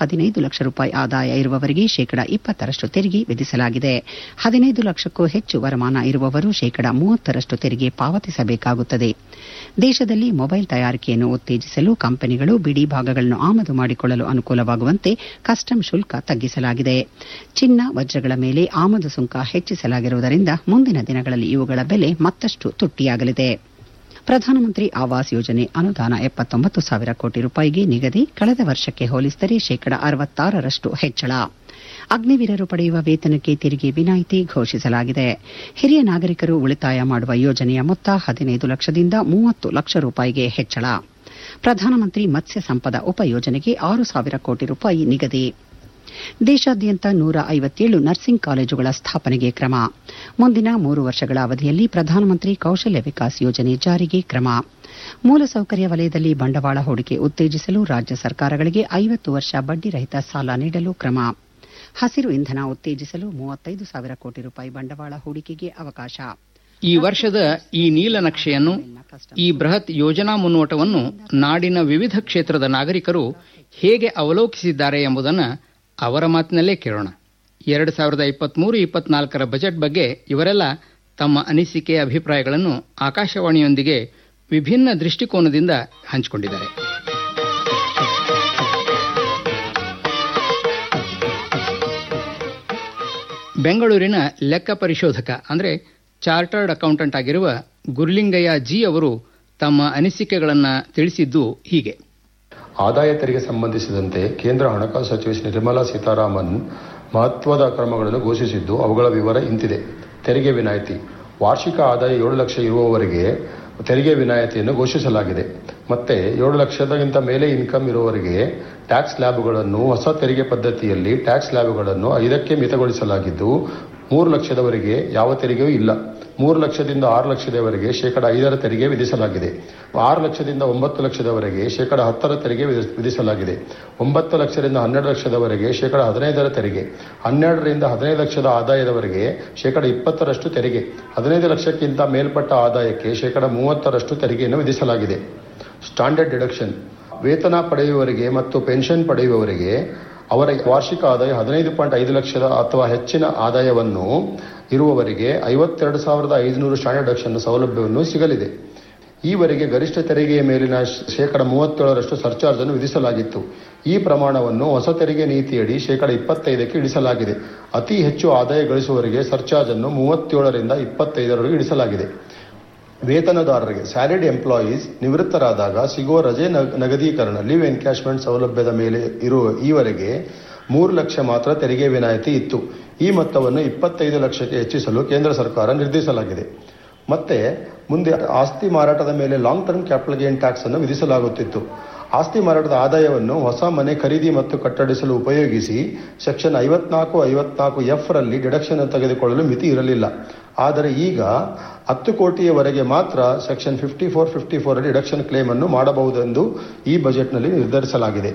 ಹದಿನೈದು ಲಕ್ಷ ರೂಪಾಯಿ ಆದಾಯ ಇರುವವರಿಗೆ ಶೇಕಡ ಇಪ್ಪತ್ತರಷ್ಟು ತೆರಿಗೆ ವಿಧಿಸಲಾಗಿದೆ ಹದಿನೈದು ಲಕ್ಷಕ್ಕೂ ಹೆಚ್ಚು ವರಮಾನ ಇರುವವರು ಶೇಕಡ ಮೂವತ್ತರಷ್ಟು ತೆರಿಗೆ ಪಾವತಿಸಬೇಕಾಗುತ್ತದೆ ದೇಶದಲ್ಲಿ ಮೊಬೈಲ್ ತಯಾರಿಕೆಯನ್ನು ಉತ್ತೇಜಿಸಲು ಕಂಪನಿಗಳು ಬಿಡಿ ಭಾಗಗಳನ್ನು ಆಮದು ಮಾಡಿಕೊಳ್ಳಲು ಅನುಕೂಲವಾಗುವಂತೆ ಕಸ್ಟಮ್ ಶುಲ್ಕ ತಗ್ಗಿಸಲಾಗಿದೆ ಚಿನ್ನ ವಜ್ರಗಳ ಮೇಲೆ ಆಮದು ಸುಂಕ ಹೆಚ್ಚಿಸಲಾಗಿರುವುದರಿಂದ ಮುಂದಿನ ದಿನಗಳಲ್ಲಿ ಇವುಗಳ ಬೆಲೆ ಮತ್ತಷ್ಟು ತುಟ್ಟಿಯಾಗಲಿದೆ ಪ್ರಧಾನಮಂತ್ರಿ ಆವಾಸ್ ಯೋಜನೆ ಅನುದಾನ ಎಪ್ಪತ್ತೊಂಬತ್ತು ಸಾವಿರ ಕೋಟಿ ರೂಪಾಯಿಗೆ ನಿಗದಿ ಕಳೆದ ವರ್ಷಕ್ಕೆ ಹೋಲಿಸಿದರೆ ಶೇಕಡ ಅರವತ್ತಾರರಷ್ಟು ಹೆಚ್ಚಳ ಅಗ್ನಿವೀರರು ಪಡೆಯುವ ವೇತನಕ್ಕೆ ತೆರಿಗೆ ವಿನಾಯಿತಿ ಘೋಷಿಸಲಾಗಿದೆ ಹಿರಿಯ ನಾಗರಿಕರು ಉಳಿತಾಯ ಮಾಡುವ ಯೋಜನೆಯ ಮೊತ್ತ ಹದಿನೈದು ಲಕ್ಷದಿಂದ ಮೂವತ್ತು ಲಕ್ಷ ರೂಪಾಯಿಗೆ ಹೆಚ್ಚಳ ಪ್ರಧಾನಮಂತ್ರಿ ಮತ್ಸ್ಯ ಸಂಪದ ಉಪಯೋಜನೆಗೆ ಆರು ಸಾವಿರ ಕೋಟಿ ರೂಪಾಯಿ ನಿಗದಿ ದೇಶಾದ್ಯಂತ ನೂರ ಐವತ್ತೇಳು ನರ್ಸಿಂಗ್ ಕಾಲೇಜುಗಳ ಸ್ಥಾಪನೆಗೆ ಕ್ರಮ ಮುಂದಿನ ಮೂರು ವರ್ಷಗಳ ಅವಧಿಯಲ್ಲಿ ಪ್ರಧಾನಮಂತ್ರಿ ಕೌಶಲ್ಯ ವಿಕಾಸ್ ಯೋಜನೆ ಜಾರಿಗೆ ಕ್ರಮ ಮೂಲಸೌಕರ್ಯ ವಲಯದಲ್ಲಿ ಬಂಡವಾಳ ಹೂಡಿಕೆ ಉತ್ತೇಜಿಸಲು ರಾಜ್ಯ ಸರ್ಕಾರಗಳಿಗೆ ಐವತ್ತು ವರ್ಷ ಬಡ್ಡಿರಹಿತ ಸಾಲ ನೀಡಲು ಕ್ರಮ ಹಸಿರು ಇಂಧನ ಉತ್ತೇಜಿಸಲು ಮೂವತ್ತೈದು ಸಾವಿರ ಕೋಟಿ ರೂಪಾಯಿ ಬಂಡವಾಳ ಹೂಡಿಕೆಗೆ ಅವಕಾಶ ಈ ವರ್ಷದ ಈ ನೀಲನಕ್ಷೆಯನ್ನು ಈ ಬೃಹತ್ ಯೋಜನಾ ಮುನ್ನೋಟವನ್ನು ನಾಡಿನ ವಿವಿಧ ಕ್ಷೇತ್ರದ ನಾಗರಿಕರು ಹೇಗೆ ಅವಲೋಕಿಸಿದ್ದಾರೆ ಎಂಬುದನ್ನು ಅವರ ಮಾತಿನಲ್ಲೇ ಕೇಳೋಣ ಎರಡು ಸಾವಿರದ ಇಪ್ಪತ್ಮೂರು ಇಪ್ಪತ್ನಾಲ್ಕರ ಬಜೆಟ್ ಬಗ್ಗೆ ಇವರೆಲ್ಲ ತಮ್ಮ ಅನಿಸಿಕೆ ಅಭಿಪ್ರಾಯಗಳನ್ನು ಆಕಾಶವಾಣಿಯೊಂದಿಗೆ ವಿಭಿನ್ನ ದೃಷ್ಟಿಕೋನದಿಂದ ಹಂಚಿಕೊಂಡಿದ್ದಾರೆ ಬೆಂಗಳೂರಿನ ಲೆಕ್ಕ ಪರಿಶೋಧಕ ಅಂದರೆ ಚಾರ್ಟರ್ಡ್ ಅಕೌಂಟೆಂಟ್ ಆಗಿರುವ ಗುರ್ಲಿಂಗಯ್ಯ ಜಿ ಅವರು ತಮ್ಮ ಅನಿಸಿಕೆಗಳನ್ನು ತಿಳಿಸಿದ್ದು ಹೀಗೆ ಆದಾಯ ತೆರಿಗೆ ಸಂಬಂಧಿಸಿದಂತೆ ಕೇಂದ್ರ ಹಣಕಾಸು ಸಚಿವೆ ನಿರ್ಮಲಾ ಸೀತಾರಾಮನ್ ಮಹತ್ವದ ಕ್ರಮಗಳನ್ನು ಘೋಷಿಸಿದ್ದು ಅವುಗಳ ವಿವರ ಇಂತಿದೆ ತೆರಿಗೆ ವಿನಾಯಿತಿ ವಾರ್ಷಿಕ ಆದಾಯ ಏಳು ಲಕ್ಷ ಇರುವವರಿಗೆ ತೆರಿಗೆ ವಿನಾಯಿತಿಯನ್ನು ಘೋಷಿಸಲಾಗಿದೆ ಮತ್ತೆ ಏಳು ಲಕ್ಷದಗಿಂತ ಮೇಲೆ ಇನ್ಕಮ್ ಇರುವವರಿಗೆ ಟ್ಯಾಕ್ಸ್ ಸ್ಲ್ಯಾಬ್ಗಳನ್ನು ಹೊಸ ತೆರಿಗೆ ಪದ್ಧತಿಯಲ್ಲಿ ಟ್ಯಾಕ್ಸ್ ಸ್ಲ್ಯಾಬ್ಗಳನ್ನು ಐದಕ್ಕೆ ಮಿತಗೊಳಿಸಲಾಗಿದ್ದು ಮೂರು ಲಕ್ಷದವರೆಗೆ ಯಾವ ತೆರಿಗೆಯೂ ಇಲ್ಲ ಮೂರು ಲಕ್ಷದಿಂದ ಆರು ಲಕ್ಷದವರೆಗೆ ಶೇಕಡ ಐದರ ತೆರಿಗೆ ವಿಧಿಸಲಾಗಿದೆ ಆರು ಲಕ್ಷದಿಂದ ಒಂಬತ್ತು ಲಕ್ಷದವರೆಗೆ ಶೇಕಡ ಹತ್ತರ ತೆರಿಗೆ ವಿಧಿಸ್- ವಿಧಿಸಲಾಗಿದೆ ಒಂಬತ್ತು ಲಕ್ಷದಿಂದ ಹನ್ನೆರಡು ಲಕ್ಷದವರೆಗೆ ಶೇಕಡ ಹದಿನೈದರ ತೆರಿಗೆ ಹನ್ನೆರಡರಿಂದ ಹದಿನೈದು ಲಕ್ಷದ ಆದಾಯದವರೆಗೆ ಶೇಕಡ ಇಪ್ಪತ್ತರಷ್ಟು ತೆರಿಗೆ ಹದಿನೈದು ಲಕ್ಷಕ್ಕಿಂತ ಮೇಲ್ಪಟ್ಟ ಆದಾಯಕ್ಕೆ ಶೇಕಡ ಮೂವತ್ತರಷ್ಟು ತೆರಿಗೆಯನ್ನು ವಿಧಿಸಲಾಗಿದೆ ಸ್ಟ್ಯಾಂಡರ್ಡ್ ಡಿಡಕ್ಷನ್ ವೇತನ ಪಡೆಯುವವರಿಗೆ ಮತ್ತು ಪೆನ್ಷನ್ ಪಡೆಯುವವರಿಗೆ ಅವರ ವಾರ್ಷಿಕ ಆದಾಯ ಹದಿನೈದು ಪಾಯಿಂಟ್ ಐದು ಲಕ್ಷದ ಅಥವಾ ಹೆಚ್ಚಿನ ಆದಾಯವನ್ನು ಇರುವವರಿಗೆ ಐವತ್ತೆರಡು ಸಾವಿರದ ಐದುನೂರು ಸ್ಟ್ಯಾಂಡರ್ಡ್ ಡಿಡಕ್ಷನ್ ಸೌಲಭ್ಯವನ್ನು ಸಿಗಲಿದೆ ಈವರೆಗೆ ಗರಿಷ್ಠ ತೆರಿಗೆಯ ಮೇಲಿನ ಶೇಕಡ ಮೂವತ್ತೇಳರಷ್ಟು ಸರ್ಚಾರ್ಜ್ ಅನ್ನು ವಿಧಿಸಲಾಗಿತ್ತು ಈ ಪ್ರಮಾಣವನ್ನು ಹೊಸ ತೆರಿಗೆ ನೀತಿಯಡಿ ಶೇಕಡ ಇಪ್ಪತ್ತೈದಕ್ಕೆ ಇಳಿಸಲಾಗಿದೆ ಅತಿ ಹೆಚ್ಚು ಆದಾಯ ಗಳಿಸುವವರಿಗೆ ಸರ್ಚಾರ್ಜ್ ಅನ್ನು ಮೂವತ್ತೇಳರಿಂದ ಇಪ್ಪತ್ತೈದರವರೆಗೆ ಇಳಿಸಲಾಗಿದೆ ವೇತನದಾರರಿಗೆ ಸ್ಯಾಲರಿಡ್ ಎಂಪ್ಲಾಯೀಸ್ ನಿವೃತ್ತರಾದಾಗ ಸಿಗುವ ರಜೆ ನಗ- ನಗದೀಕರಣ ಲಿವ್ ಎನ್ಕ್ಯಾಶ್ಮೆಂಟ್ ಸೌಲಭ್ಯದ ಮೇಲೆ ಇರುವ ಈವರೆಗೆ ಮೂರು ಲಕ್ಷ ಮಾತ್ರ ತೆರಿಗೆ ವಿನಾಯಿತಿ ಇತ್ತು ಈ ಮೊತ್ತವನ್ನು ಇಪ್ಪತ್ತೈದು ಲಕ್ಷಕ್ಕೆ ಹೆಚ್ಚಿಸಲು ಕೇಂದ್ರ ಸರ್ಕಾರ ನಿರ್ಧರಿಸಲಾಗಿದೆ ಮತ್ತೆ ಮುಂದೆ ಆಸ್ತಿ ಮಾರಾಟದ ಮೇಲೆ long term capital gain tax ಅನ್ನು ವಿಧಿಸಲಾಗುತ್ತಿತ್ತು ಆಸ್ತಿ ಮಾರಾಟದ ಆದಾಯವನ್ನು ಹೊಸ ಮನೆ ಖರೀದಿ ಮತ್ತು ಕಟ್ಟಡಿಸಲು ಉಪಯೋಗಿಸಿ ಸೆಕ್ಷನ್ ಐವತ್ನಾಲ್ಕು ಐವತ್ನಾಲ್ಕು ಎಫ್ ರಲ್ಲಿ ಡಿಡಕ್ಷನ್ ತೆಗೆದುಕೊಳ್ಳಲು ಮಿತಿ ಇರಲಿಲ್ಲ ಆದರೆ ಈಗ ಹತ್ತು ಕೋಟಿಯವರೆಗೆ ಮಾತ್ರ section fifty four fifty four ಅಲ್ಲಿ ಡಿಡಕ್ಷನ್ ಕ್ಲೇಮ್ ಅನ್ನು ಮಾಡಬಹುದೆಂದು ಈ ಬಜೆಟ್ನಲ್ಲಿ ನಿರ್ಧರಿಸಲಾಗಿದೆ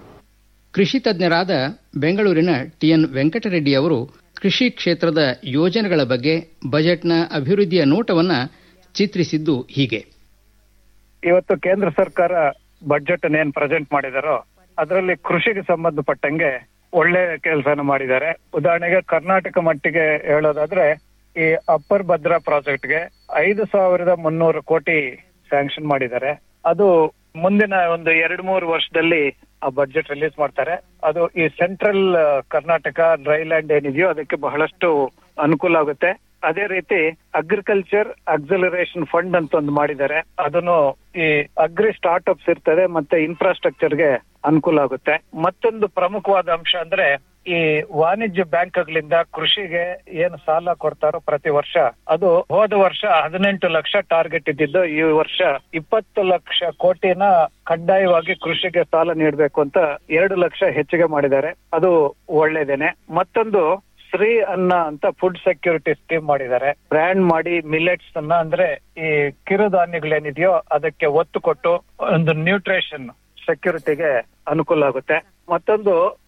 ಕೃಷಿ ತಜ್ಞರಾದ ಬೆಂಗಳೂರಿನ ಟಿಎನ್ ವೆಂಕಟರೆಡ್ಡಿ ಅವರು ಕೃಷಿ ಕ್ಷೇತ್ರದ ಯೋಜನೆಗಳ ಬಗ್ಗೆ ಬಜೆಟ್ನ ಅಭಿವೃದ್ಧಿಯ ನೋಟವನ್ನ ಚಿತ್ರಿಸಿದ್ದು ಹೀಗೆ ಇವತ್ತು ಕೇಂದ್ರ ಸರ್ಕಾರ ಬಜೆಟ್ ಏನ್ ಪ್ರೆಸೆಂಟ್ ಮಾಡಿದಾರೋ ಅದರಲ್ಲಿ ಕೃಷಿಗೆ ಸಂಬಂಧಪಟ್ಟಂಗೆ ಒಳ್ಳೆ ಕೆಲಸನ ಮಾಡಿದ್ದಾರೆ ಉದಾಹರಣೆಗೆ ಕರ್ನಾಟಕ ಮಟ್ಟಿಗೆ ಹೇಳೋದಾದ್ರೆ ಈ ಅಪ್ಪರ್ ಭದ್ರಾ ಪ್ರಾಜೆಕ್ಟ್ಗೆ ಐದು ಸಾವಿರದ ಮುನ್ನೂರು ಕೋಟಿ ಸ್ಯಾಂಕ್ಷನ್ ಮಾಡಿದ್ದಾರೆ ಅದು ಮುಂದಿನ ಒಂದು ಎರಡು ಮೂರು ವರ್ಷದಲ್ಲಿ ಆ ಬಜೆಟ್ ರಿಲೀಸ್ ಮಾಡ್ತಾರೆ ಅದು ಈ ಸೆಂಟ್ರಲ್ ಕರ್ನಾಟಕ ಡ್ರೈಲ್ಯಾಂಡ್ ಏನಿದೆಯೋ ಅದಕ್ಕೆ ಬಹಳಷ್ಟು ಅನುಕೂಲ ಆಗುತ್ತೆ ಅದೇ ರೀತಿ ಅಗ್ರಿಕಲ್ಚರ್ ಅಕ್ಸಲರೇಷನ್ ಫಂಡ್ ಅಂತ ಒಂದು ಮಾಡಿದ್ದಾರೆ ಅದನ್ನು ಈ ಅಗ್ರಿ ಸ್ಟಾರ್ಟ್ಅಪ್ಸ್ ಇರ್ತದೆ ಮತ್ತೆ ಇನ್ಫ್ರಾಸ್ಟ್ರಕ್ಚರ್ ಗೆ ಅನುಕೂಲ ಆಗುತ್ತೆ ಮತ್ತೊಂದು ಪ್ರಮುಖವಾದ ಅಂಶ ಅಂದ್ರೆ ಈ ವಾಣಿಜ್ಯ ಬ್ಯಾಂಕ್ಗಳಿಂದ ಕೃಷಿಗೆ ಏನು ಸಾಲ ಕೊಡ್ತಾರೋ ಪ್ರತಿ ವರ್ಷ ಅದು ಹೋದ ವರ್ಷ ಹದಿನೆಂಟು ಲಕ್ಷ ಟಾರ್ಗೆಟ್ ಇದ್ದಿದ್ದು ಈ ವರ್ಷ ಇಪ್ಪತ್ತು ಲಕ್ಷ ಕೋಟಿನ ಕಡ್ಡಾಯವಾಗಿ ಕೃಷಿಗೆ ಸಾಲ ನೀಡಬೇಕು ಅಂತ ಎರಡು ಲಕ್ಷ ಹೆಚ್ಚಿಗೆ ಮಾಡಿದ್ದಾರೆ ಅದು ಒಳ್ಳೇದೇನೆ ಮತ್ತೊಂದು ಶ್ರೀ ಅನ್ನ ಅಂತ ಫುಡ್ ಸೆಕ್ಯೂರಿಟಿ ಸ್ಕೀಮ್ ಮಾಡಿದ್ದಾರೆ ಬ್ರ್ಯಾಂಡ್ ಮಾಡಿ ಮಿಲೆಟ್ಸ್ ಅನ್ನ ಅಂದ್ರೆ ಈ ಕಿರುಧಾನ್ಯಗಳೇನಿದೆಯೋ ಅದಕ್ಕೆ ಒತ್ತು ಕೊಟ್ಟು ಒಂದು ನ್ಯೂಟ್ರಿಷನ್ ಸೆಕ್ಯೂರಿಟಿಗೆ ಅನುಕೂಲ ಆಗುತ್ತೆ ಮತ್ತೊಂದು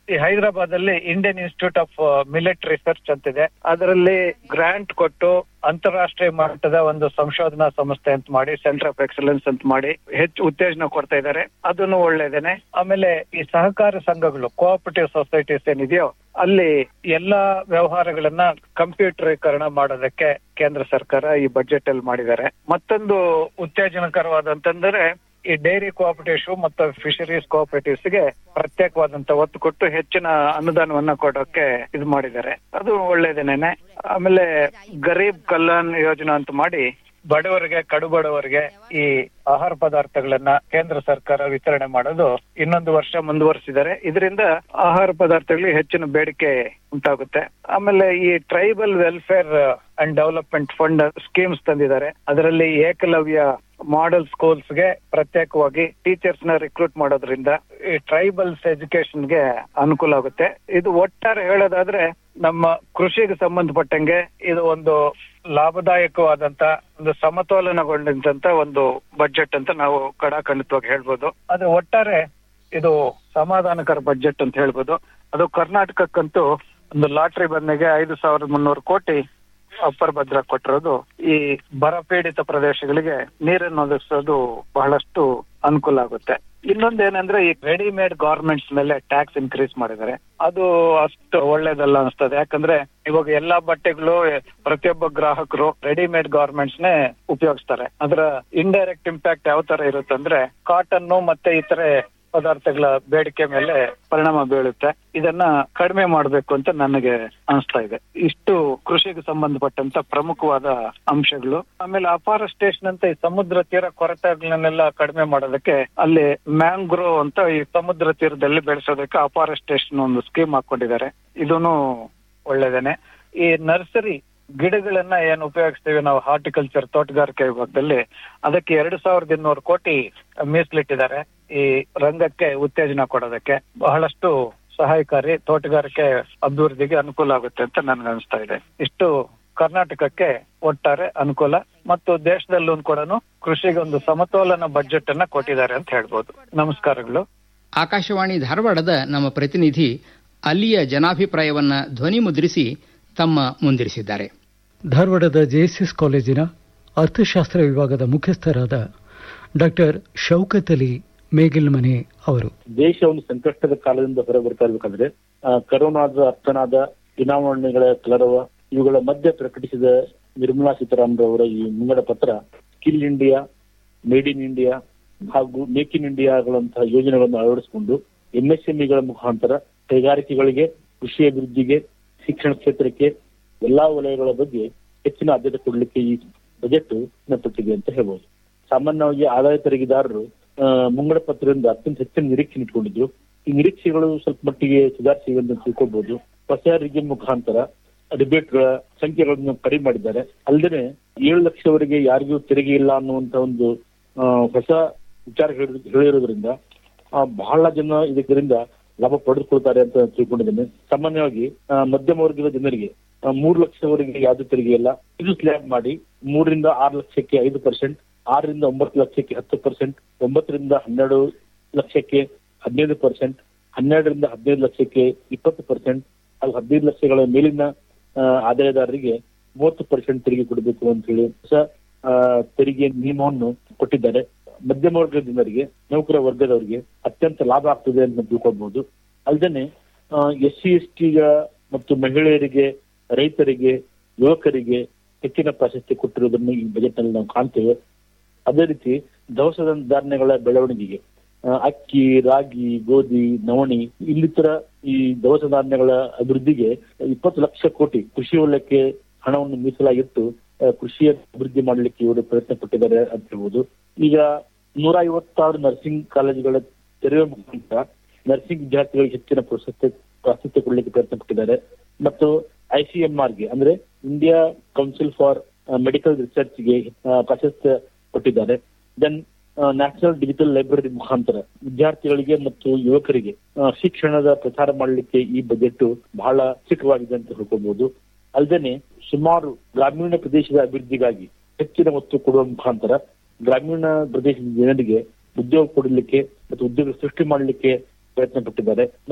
ಈ ಹೈದರಾಬಾದ್ ಅಲ್ಲಿ Indian institute of military research ಅಂತಿದೆ ಅದರಲ್ಲಿ ಗ್ರಾಂಟ್ ಕೊಟ್ಟು ಅಂತಾರಾಷ್ಟ್ರೀಯ ಮಟ್ಟದ ಒಂದು ಸಂಶೋಧನಾ ಸಂಸ್ಥೆ ಅಂತ ಮಾಡಿ ಸೆಂಟರ್ ಆಫ್ ಎಕ್ಸಲೆನ್ಸ್ ಅಂತ ಮಾಡಿ ಹೆಚ್ಚು ಉತ್ತೇಜನ ಕೊಡ್ತಾ ಇದ್ದಾರೆ ಅದನ್ನು ಒಳ್ಳೇದೇನೆ ಆಮೇಲೆ ಈ ಸಹಕಾರ ಸಂಘಗಳು ಕೋಆಪರೇಟಿವ್ ಸೊಸೈಟೀಸ್ ಏನಿದೆಯೋ ಅಲ್ಲಿ ಎಲ್ಲಾ ವ್ಯವಹಾರಗಳನ್ನ ಕಂಪ್ಯೂಟರೀಕರಣ ಮಾಡೋದಕ್ಕೆ ಕೇಂದ್ರ ಸರ್ಕಾರ ಈ ಬಜೆಟ್ ಅಲ್ಲಿ ಮಾಡಿದ್ದಾರೆ ಮತ್ತೊಂದು ಉತ್ತೇಜನಕರವಾದಂತಂದ್ರೆ ಈ ಡೈರಿ ಕೋಆಪರೇಟಿವ್ಸ್ ಮತ್ತು ಫಿಶರೀಸ್ ಕೋಆಪರೇಟಿವ್ಸ್ ಗೆ ಪ್ರತ್ಯೇಕವಾದಂತ ಒತ್ತು ಕೊಟ್ಟು ಹೆಚ್ಚಿನ ಅನುದಾನವನ್ನ ಕೊಡೋಕೆ ಇದು ಮಾಡಿದ್ದಾರೆ ಅದು ಒಳ್ಳೇದೇನೇನೆ ಆಮೇಲೆ ಗರೀಬ್ ಕಲ್ಯಾಣ್ ಯೋಜನಾ ಅಂತ ಮಾಡಿ ಬಡವರಿಗೆ ಕಡು ಬಡವರಿಗೆ ಈ ಆಹಾರ ಪದಾರ್ಥಗಳನ್ನ ಕೇಂದ್ರ ಸರ್ಕಾರ ವಿತರಣೆ ಮಾಡೋದು ಇನ್ನೊಂದು ವರ್ಷ ಮುಂದುವರಿಸಿದ್ದಾರೆ ಇದರಿಂದ ಆಹಾರ ಪದಾರ್ಥಗಳಿಗೆ ಹೆಚ್ಚಿನ ಬೇಡಿಕೆ ಉಂಟಾಗುತ್ತೆ ಆಮೇಲೆ ಈ tribal welfare and development fund schemes ತಂದಿದ್ದಾರೆ ಅದರಲ್ಲಿ ಏಕಲವ್ಯ ಮಾಡೆಲ್ ಸ್ಕೂಲ್ಸ್ ಗೆ ಪ್ರತ್ಯೇಕವಾಗಿ ಟೀಚರ್ಸ್ ನ ರಿಕ್ರೂಟ್ ಮಾಡೋದ್ರಿಂದ ಈ ಟ್ರೈಬಲ್ಸ್ ಎಜುಕೇಶನ್ ಗೆ ಅನುಕೂಲ ಆಗುತ್ತೆ ಇದು ಒಟ್ಟಾರೆ ಹೇಳೋದಾದ್ರೆ ನಮ್ಮ ಕೃಷಿಗೆ ಸಂಬಂಧಪಟ್ಟಂಗೆ ಇದು ಒಂದು ಲಾಭದಾಯಕವಾದಂತ ಒಂದು ಸಮತೋಲನಗೊಂಡಂತ ಒಂದು ಬಜೆಟ್ ಅಂತ ನಾವು ಕಡಾಖಂಡಿತವಾಗಿ ಹೇಳ್ಬೋದು ಅದು ಒಟ್ಟಾರೆ ಇದು ಸಮಾಧಾನಕರ ಬಜೆಟ್ ಅಂತ ಹೇಳ್ಬೋದು ಅದು ಕರ್ನಾಟಕಕ್ಕಂತೂ ಒಂದು ಲಾಟ್ರಿ ಬಂದಿಗೆ ಐದು ಸಾವಿರದ ಮುನ್ನೂರು ಕೋಟಿ ಅಪ್ಪರ್ ಭದ್ರಾ ಕೊಟ್ಟಿರೋದು ಈ ಬರ ಪೀಡಿತ ಪ್ರದೇಶಗಳಿಗೆ ನೀರನ್ನು ಒದಗಿಸೋದು ಬಹಳಷ್ಟು ಅನುಕೂಲ ಆಗುತ್ತೆ ಇನ್ನೊಂದೇನಂದ್ರೆ ಈ ರೆಡಿಮೇಡ್ ಗಾರ್ಮೆಂಟ್ಸ್ ಮೇಲೆ ಟ್ಯಾಕ್ಸ್ ಇನ್ಕ್ರೀಸ್ ಮಾಡಿದ್ದಾರೆ ಅದು ಅಷ್ಟು ಒಳ್ಳೇದಲ್ಲ ಅನಿಸ್ತದೆ ಯಾಕಂದ್ರೆ ಇವಾಗ ಎಲ್ಲಾ ಬಟ್ಟೆಗಳು ಪ್ರತಿಯೊಬ್ಬ ಗ್ರಾಹಕರು ರೆಡಿಮೇಡ್ ಗಾರ್ಮೆಂಟ್ಸ್ ನೇ ಉಪಯೋಗಿಸ್ತಾರೆ ಅದರ ಇಂಡೈರೆಕ್ಟ್ ಇಂಪ್ಯಾಕ್ಟ್ ಯಾವ ತರ ಇರುತ್ತೆ ಅಂದ್ರೆ ಕಾಟನ್ ಮತ್ತೆ ಇತರೆ ಪದಾರ್ಥಗಳ ಬೇಡಿಕೆ ಮೇಲೆ ಪರಿಣಾಮ ಬೀಳುತ್ತೆ ಇದನ್ನ ಕಡಿಮೆ ಮಾಡಬೇಕು ಅಂತ ನನಗೆ ಅನಿಸ್ತಾ ಇದೆ ಇಷ್ಟು ಕೃಷಿಗೆ ಸಂಬಂಧಪಟ್ಟಂತ ಪ್ರಮುಖವಾದ ಅಂಶಗಳು ಆಮೇಲೆ ಅಫಾರೆಸ್ಟೇಷನ್ ಅಂತ ಈ ಸಮುದ್ರ ತೀರ ಕೊರತೆಗಳನ್ನೆಲ್ಲ ಕಡಿಮೆ ಮಾಡೋದಕ್ಕೆ ಅಲ್ಲಿ ಮ್ಯಾಂಗ್ರೋ ಅಂತ ಈ ಸಮುದ್ರ ತೀರದಲ್ಲಿ ಬೆಳೆಸೋದಕ್ಕೆ ಅಫಾರೆಸ್ಟೇಷನ್ ಒಂದು ಸ್ಕೀಮ್ ಹಾಕೊಂಡಿದ್ದಾರೆ ಇದೂನು ಒಳ್ಳೇದೇನೆ ಈ ನರ್ಸರಿ ಗಿಡಗಳನ್ನ ಏನ್ ಉಪಯೋಗಿಸ್ತೀವಿ ನಾವು ಹಾರ್ಟಿಕಲ್ಚರ್ ತೋಟಗಾರಿಕೆ ವಿಭಾಗದಲ್ಲಿ ಅದಕ್ಕೆ ಎರಡು ಸಾವಿರದ ಇನ್ನೂರು ಕೋಟಿ ಮೀಸಲಿಟ್ಟಿದ್ದಾರೆ ಈ ರಂಗಕ್ಕೆ ಉತ್ತೇಜನ ಕೊಡೋದಕ್ಕೆ ಬಹಳಷ್ಟು ಸಹಾಯಕಾರಿ ತೋಟಗಾರಿಕೆ ಅಭಿವೃದ್ಧಿಗೆ ಅನುಕೂಲ ಆಗುತ್ತೆ ಅಂತ ನನ್ಗೆ ಅನಿಸ್ತಾ ಇದೆ ಇಷ್ಟು ಕರ್ನಾಟಕಕ್ಕೆ ಒಟ್ಟಾರೆ ಅನುಕೂಲ ಮತ್ತು ದೇಶದಲ್ಲೂ ಕೂಡ ಕೃಷಿಗೆ ಒಂದು ಸಮತೋಲನ ಬಜೆಟ್ ಅನ್ನ ಕೊಟ್ಟಿದ್ದಾರೆ ಅಂತ ಹೇಳ್ಬೋದು ನಮಸ್ಕಾರಗಳು ಆಕಾಶವಾಣಿ ಧಾರವಾಡದ ನಮ್ಮ ಪ್ರತಿನಿಧಿ ಅಲ್ಲಿಯ ಜನಾಭಿಪ್ರಾಯವನ್ನ ಧ್ವನಿ ಮುದ್ರಿಸಿ ತಮ್ಮ ಮುಂದಿರಿಸಿದ್ದಾರೆ ಧಾರವಾಡದ ಜೆಎಸ್ಎಸ್ ಕಾಲೇಜಿನ ಅರ್ಥಶಾಸ್ತ್ರ ವಿಭಾಗದ ಮುಖ್ಯಸ್ಥರಾದ ಡಾಕ್ಟರ್ ಶೌಕತ್ ಅಲಿ ಮೇಗಿಲ್ಮನೆ ಅವರು ದೇಶ ಒಂದು ಸಂಕಷ್ಟದ ಕಾಲದಿಂದ ಹೊರ ಬರ್ತಾ ಇರ್ಬೇಕಾದ್ರೆ ಆ, ಕರೋನಾದ ಅರ್ಥನಾದ ಚುನಾವಣೆಗಳ ಕಲರವ ಇವುಗಳ ಮಧ್ಯೆ ಪ್ರಕಟಿಸಿದ ನಿರ್ಮಲಾ ಸೀತಾರಾಮನ್ ಅವರ ಈ ಮುಂಗಡ ಪತ್ರ skill India made in India ಹಾಗೂ ಮೇಕ್ ಇನ್ ಇಂಡಿಯಾಗಳಂತಹ ಯೋಜನೆಗಳನ್ನು ಅಳವಡಿಸಿಕೊಂಡು ಎಂಎಸ್ಎಂಇಗಳ ಮುಖಾಂತರ ಕೈಗಾರಿಕೆಗಳಿಗೆ ಕೃಷಿ ಅಭಿವೃದ್ಧಿಗೆ ಶಿಕ್ಷಣ ಕ್ಷೇತ್ರಕ್ಕೆ ಎಲ್ಲಾ ವಲಯಗಳ ಬಗ್ಗೆ ಹೆಚ್ಚಿನ ಆದ್ಯತೆ ಕೊಡಲಿಕ್ಕೆ ಈ ಬಜೆಟ್ ಪಟ್ಟಿದೆ ಅಂತ ಹೇಳ್ಬೋದು ಸಾಮಾನ್ಯವಾಗಿ ಆದಾಯ ತೆರಿಗೆದಾರರು ಆ, ಮುಂಗಡ ಪತ್ರದಿಂದ ಅತ್ಯಂತ ಹೆಚ್ಚಿನ ನಿರೀಕ್ಷೆ ಇಟ್ಕೊಂಡಿದ್ರು ಈ ನಿರೀಕ್ಷೆಗಳು ಸ್ವಲ್ಪ ಮಟ್ಟಿಗೆ ಸುಧಾರಿಸಿವೆ ಅಂತ ತಿಳ್ಕೊಬಹುದು ಹೊಸ ರಿಜಿಮ್ ಮುಖಾಂತರ ರಿಬೇಟ್ಗಳ ಸಂಖ್ಯೆಗಳನ್ನು ಕಡಿಮೆ ಮಾಡಿದ್ದಾರೆ ಅಲ್ಲದೆ ಏಳು ಲಕ್ಷವರೆಗೆ ಯಾರಿಗೂ ತೆರಿಗೆ ಇಲ್ಲ ಅನ್ನುವಂತ ಒಂದು ಆ, ಹೊಸ ವಿಚಾರ ಹೇಳಿ- ಹೇಳಿರೋದ್ರಿಂದ ಆ, ಬಹಳ ಜನ ಇದರಿಂದ ಲಾಭ ಪಡೆದುಕೊಳ್ತಾರೆ ಅಂತ ತಿಳ್ಕೊಂಡಿದ್ದೇನೆ ಸಾಮಾನ್ಯವಾಗಿ ಆ, ಮಧ್ಯಮ ವರ್ಗದ ಜನರಿಗೆ ಆ, ಮೂರು ಲಕ್ಷವರೆಗೆ ಯಾವ್ದು ತೆರಿಗೆ ಇಲ್ಲ ಇದು ಸ್ಲ್ಯಾಬ್ ಮಾಡಿ ಮೂರರಿಂದ ಆರು ಲಕ್ಷಕ್ಕೆ ಐದು ಪರ್ಸೆಂಟ್ ಆರರಿಂದ ಒಂಬತ್ತು ಲಕ್ಷಕ್ಕೆ ಹತ್ತು ಪರ್ಸೆಂಟ್ ಒಂಬತ್ತರಿಂದ ಹನ್ನೆರಡು ಲಕ್ಷಕ್ಕೆ ಹದಿನೈದು ಪರ್ಸೆಂಟ್ ಹನ್ನೆರಡರಿಂದ ಹದಿನೈದು ಲಕ್ಷಕ್ಕೆ ಇಪ್ಪತ್ತು ಪರ್ಸೆಂಟ್ ಹಾಗೂ ಹದಿನೈದು ಲಕ್ಷಗಳ ಮೇಲಿನ ಆ, ಆದಾಯದಾರರಿಗೆ ಮೂವತ್ತು ಪರ್ಸೆಂಟ್ ತೆರಿಗೆ ಕೊಡಬೇಕು ಅಂತ ಹೇಳಿ ಹೊಸ ಆ, ತೆರಿಗೆ ನಿಯಮವನ್ನು ಕೊಟ್ಟಿದ್ದಾರೆ ಮಧ್ಯಮ ವರ್ಗದ ಜನರಿಗೆ ನೌಕರ ವರ್ಗದವರಿಗೆ ಅತ್ಯಂತ ಲಾಭ ಆಗ್ತದೆ ಅಂತ ತಿಳ್ಕೊಬಹುದು ಅಲ್ಲದೆ ಎಸ್ ಸಿ ಎಸ್ ಟಿ ಮತ್ತು ಮಹಿಳೆಯರಿಗೆ ರೈತರಿಗೆ ಯುವಕರಿಗೆ ಹೆಚ್ಚಿನ ಪ್ರಾಶಸ್ತ್ಯ ಕೊಟ್ಟಿರುವುದನ್ನು ಈ ಬಜೆಟ್ ನಲ್ಲಿ ನಾವು ಕಾಣ್ತೇವೆ ಅದೇ ರೀತಿ ದವಸ ಧಾನ್ಯಗಳ ಬೆಳವಣಿಗೆಗೆ ಆ, ಅಕ್ಕಿ ರಾಗಿ ಗೋಧಿ ನವಣಿ ಇನ್ನಿತರ ಈ ದವಸ ಧಾನ್ಯಗಳ ಅಭಿವೃದ್ಧಿಗೆ ಇಪ್ಪತ್ತು ಲಕ್ಷ ಕೋಟಿ ಕೃಷಿ ವಲಯಕ್ಕೆ ಹಣವನ್ನು ಮೀಸಲಾಗಿಟ್ಟು ಆ, ಕೃಷಿಯ ಅಭಿವೃದ್ಧಿ ಮಾಡಲಿಕ್ಕೆ ಇವರು ಪ್ರಯತ್ನ ಪಟ್ಟಿದ್ದಾರೆ ಅಂತ ಹೇಳ್ಬೋದು ಈಗ ನೂರ ಐವತ್ತಾರು ನರ್ಸಿಂಗ್ ಕಾಲೇಜುಗಳ ತೆರೆಯುವ ಮುಖಾಂತರ ನರ್ಸಿಂಗ್ ವಿದ್ಯಾರ್ಥಿಗಳಿಗೆ ಹೆಚ್ಚಿನ ಪ್ರಾಶಸ್ತ್ಯ ಪ್ರಾಶಸ್ತ್ಯ ಕೊಡಲಿಕ್ಕೆ ಪ್ರಯತ್ನ ಪಟ್ಟಿದ್ದಾರೆ ಮತ್ತು ಐಸಿಎಂಆರ್ ಗೆ ಅಂದ್ರೆ India council for medical research ಗೆ ಆ, ಪ್ರಾಶಸ್ತ್ಯ ಕೊಟ್ಟಿದ್ದಾರೆ ದೆನ್ ನ್ಯಾಷನಲ್ ಡಿಜಿಟಲ್ ಲೈಬ್ರರಿ ಮುಖಾಂತರ ವಿದ್ಯಾರ್ಥಿಗಳಿಗೆ ಮತ್ತು ಯುವಕರಿಗೆ ಆ, ಶಿಕ್ಷಣದ ಪ್ರಚಾರ ಮಾಡಲಿಕ್ಕೆ ಈ ಬಜೆಟ್ ಬಹಳ ಚಿಕ್ಕವಾಗಿದೆ ಅಂತ ಹೇಳ್ಕೋಬಹುದು ಅಲ್ಲದೆ ಸುಮಾರು ಗ್ರಾಮೀಣ ಪ್ರದೇಶದ ಅಭಿವೃದ್ಧಿಗಾಗಿ ಹೆಚ್ಚಿನ ಒತ್ತು ಕೊಡುವ ಮುಖಾಂತರ ಗ್ರಾಮೀಣ ಪ್ರದೇಶದ ಜನರಿಗೆ ಉದ್ಯೋಗ ಕೊಡಲಿಕ್ಕೆ ಮತ್ತು ಉದ್ಯೋಗ ಸೃಷ್ಟಿ ಮಾಡಲಿಕ್ಕೆ ಪ್ರಯತ್ನ ಪಟ್ಟಿದ್ದಾರೆ ಮತ್ತು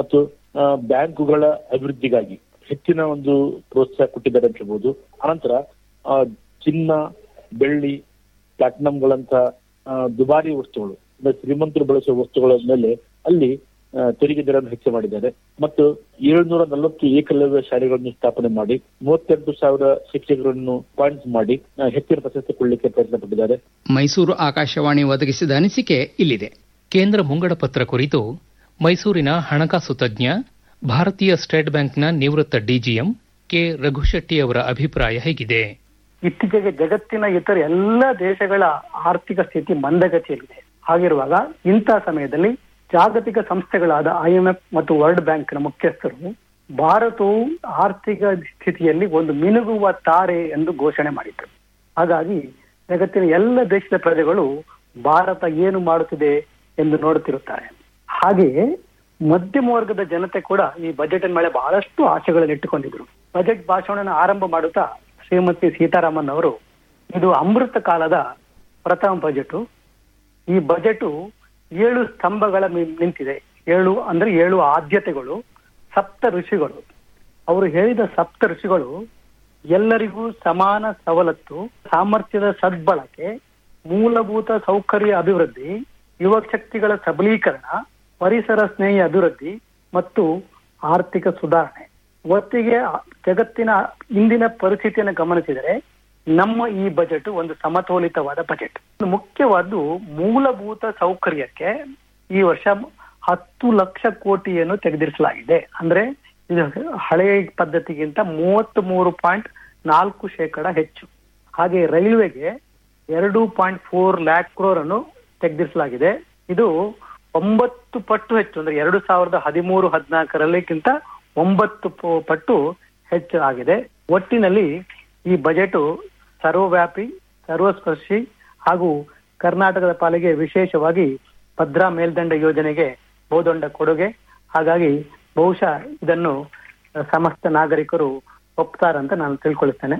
ಆ, ಬ್ಯಾಂಕುಗಳ ಅಭಿವೃದ್ಧಿಗಾಗಿ ಹೆಚ್ಚಿನ ಒಂದು ಪ್ರೋತ್ಸಾಹ ಕೊಟ್ಟಿದ್ದಾರೆ ಅಂತ ಹೇಳ್ಬೋದು ಅನಂತರ ಆ, ಚಿನ್ನ ಬೆಳ್ಳಿ ಪ್ಲಾಟಿನಂಗಳಂತ ದುಬಾರಿ ವಸ್ತುಗಳು ಅಂದ್ರೆ ಶ್ರೀಮಂತರು ಬಳಸುವ ವಸ್ತುಗಳ ಮೇಲೆ ಅಲ್ಲಿ ಆ, ತೆರಿಗೆ ದರವನ್ನು ಹೆಚ್ಚು ಮಾಡಿದ್ದಾರೆ ಮತ್ತು ಏಳ್ನೂರ ನಲವತ್ತು ಏಕಲವ್ಯ ಶಾಲೆಗಳನ್ನು ಸ್ಥಾಪನೆ ಮಾಡಿ ಮೂವತ್ತೆಂಟು ಸಾವಿರ ಶಿಕ್ಷಕರನ್ನು ಪಾಯಿಂಟ್ಸ್ ಮಾಡಿ ಆ, ಹೆಚ್ಚಿನ ಪ್ರಶಸ್ತಿ ಕೊಡಲಿಕ್ಕೆ ಪ್ರಯತ್ನ ಪಟ್ಟಿದ್ದಾರೆ ಮೈಸೂರು ಆಕಾಶವಾಣಿ ಒದಗಿಸಿದ ಅನಿಸಿಕೆ ಇಲ್ಲಿದೆ ಕೇಂದ್ರ ಮುಂಗಡ ಪತ್ರ ಕುರಿತು ಮೈಸೂರಿನ ಹಣಕಾಸು ತಜ್ಞ ಭಾರತೀಯ ಸ್ಟೇಟ್ ಬ್ಯಾಂಕ್ನ ನಿವೃತ್ತ ಡಿಜಿಎಂ ಕೆ ರಘುಶೆಟ್ಟಿ ಅವರ ಅಭಿಪ್ರಾಯ ಹೇಗಿದೆ ಇತ್ತೀಚೆಗೆ ಜಗತ್ತಿನ ಇತರ ಎಲ್ಲ ದೇಶಗಳ ಆರ್ಥಿಕ ಸ್ಥಿತಿ ಮಂದಗತಿಯಲ್ಲಿದೆ ಹಾಗಿರುವಾಗ ಇಂತಹ ಸಮಯದಲ್ಲಿ ಜಾಗತಿಕ ಸಂಸ್ಥೆಗಳಾದ ಐಎಂಎಫ್ ಮತ್ತು ವರ್ಲ್ಡ್ ಬ್ಯಾಂಕ್ನ ಮುಖ್ಯಸ್ಥರು ಭಾರತವು ಆರ್ಥಿಕ ಸ್ಥಿತಿಯಲ್ಲಿ ಒಂದು ಮಿನುಗುವ ತಾರೆ ಎಂದು ಘೋಷಣೆ ಮಾಡಿದ್ದರು ಹಾಗಾಗಿ ಜಗತ್ತಿನ ಎಲ್ಲ ದೇಶದ ಪ್ರಜೆಗಳು ಭಾರತ ಏನು ಮಾಡುತ್ತಿದೆ ಎಂದು ನೋಡುತ್ತಿರುತ್ತಾರೆ ಹಾಗೆಯೇ ಮಧ್ಯಮ ವರ್ಗದ ಜನತೆ ಕೂಡ ಈ ಬಜೆಟ್ ಮೇಲೆ ಬಹಳಷ್ಟು ಆಶೆಗಳನ್ನು ಇಟ್ಟುಕೊಂಡಿದ್ರು ಬಜೆಟ್ ಭಾಷಣವನ್ನು ಆರಂಭ ಮಾಡುತ್ತಾ ಶ್ರೀಮತಿ ಸೀತಾರಾಮನ್ ಅವರು ಇದು ಅಮೃತ ಕಾಲದ ಪ್ರಥಮ ಬಜೆಟ್ ಈ ಬಜೆಟ್ ಏಳು ಸ್ತಂಭಗಳ ಮಿ- ನಿಂತಿದೆ ಏಳು ಅಂದ್ರೆ ಏಳು ಆದ್ಯತೆಗಳು ಸಪ್ತ ಋಷಿಗಳು ಅವರು ಹೇಳಿದ ಸಪ್ತ ಋಷಿಗಳು ಎಲ್ಲರಿಗೂ ಸಮಾನ ಸವಲತ್ತು ಸಾಮರ್ಥ್ಯದ ಸದ್ಬಳಕೆ ಮೂಲಭೂತ ಸೌಕರ್ಯ ಅಭಿವೃದ್ಧಿ ಯುವ ಶಕ್ತಿಗಳ ಸಬಲೀಕರಣ ಪರಿಸರ ಸ್ನೇಹಿ ಅಭಿವೃದ್ಧಿ ಮತ್ತು ಆರ್ಥಿಕ ಸುಧಾರಣೆ ಒತ್ತಿಗೆ ಜಗತ್ತಿನ ಇಂದಿನ ಪರಿಸ್ಥಿತಿಯನ್ನು ಗಮನಿಸಿದರೆ ನಮ್ಮ ಈ ಬಜೆಟ್ ಒಂದು ಸಮತೋಲಿತವಾದ ಬಜೆಟ್ ಮುಖ್ಯವಾದ್ದು ಮೂಲಭೂತ ಸೌಕರ್ಯಕ್ಕೆ ಈ ವರ್ಷ ಹತ್ತು ಲಕ್ಷ ಕೋಟಿಯನ್ನು ತೆಗೆದಿರಿಸಲಾಗಿದೆ ಅಂದ್ರೆ ಇದು ಹಳೆಯ ಪದ್ಧತಿಗಿಂತ ಮೂವತ್ತ್ ಮೂರು ಪಾಯಿಂಟ್ ನಾಲ್ಕು ಶೇಕಡ ಹೆಚ್ಚು ಹಾಗೆ ರೈಲ್ವೆಗೆ ಎರಡು ಪಾಯಿಂಟ್ ಫೋರ್ ಲ್ಯಾಕ್ ಕ್ರೋರ್ ಅನ್ನು ತೆಗೆದಿರಿಸಲಾಗಿದೆ ಇದು ಒಂಬತ್ತು ಪಟ್ಟು ಹೆಚ್ಚು ಅಂದ್ರೆ ಎರಡು ಸಾವಿರದ ಹದಿಮೂರು ಹದಿನಾಲ್ಕರಲ್ಲಿಗಿಂತ ಒಂಬತ್ತು ಪ- ಪಟ್ಟು ಹೆಚ್ಚು ಆಗಿದೆ ಒಟ್ಟಿನಲ್ಲಿ ಈ ಬಜೆಟ್ ಸರ್ವವ್ಯಾಪಿ ಸರ್ವಸ್ಪರ್ಶಿ ಹಾಗೂ ಕರ್ನಾಟಕದ ಪಾಲಿಗೆ ವಿಶೇಷವಾಗಿ ಭದ್ರಾ ಮೇಲ್ದಂಡ ಯೋಜನೆಗೆ ಬಹುದೊಡ್ಡ ಕೊಡುಗೆ ಹಾಗಾಗಿ ಬಹುಶಃ ಇದನ್ನು ಸಮಸ್ತ ನಾಗರಿಕರು ಒಪ್ತಾರಂತ ನಾನು ತಿಳ್ಕೊಳ್ತೇನೆ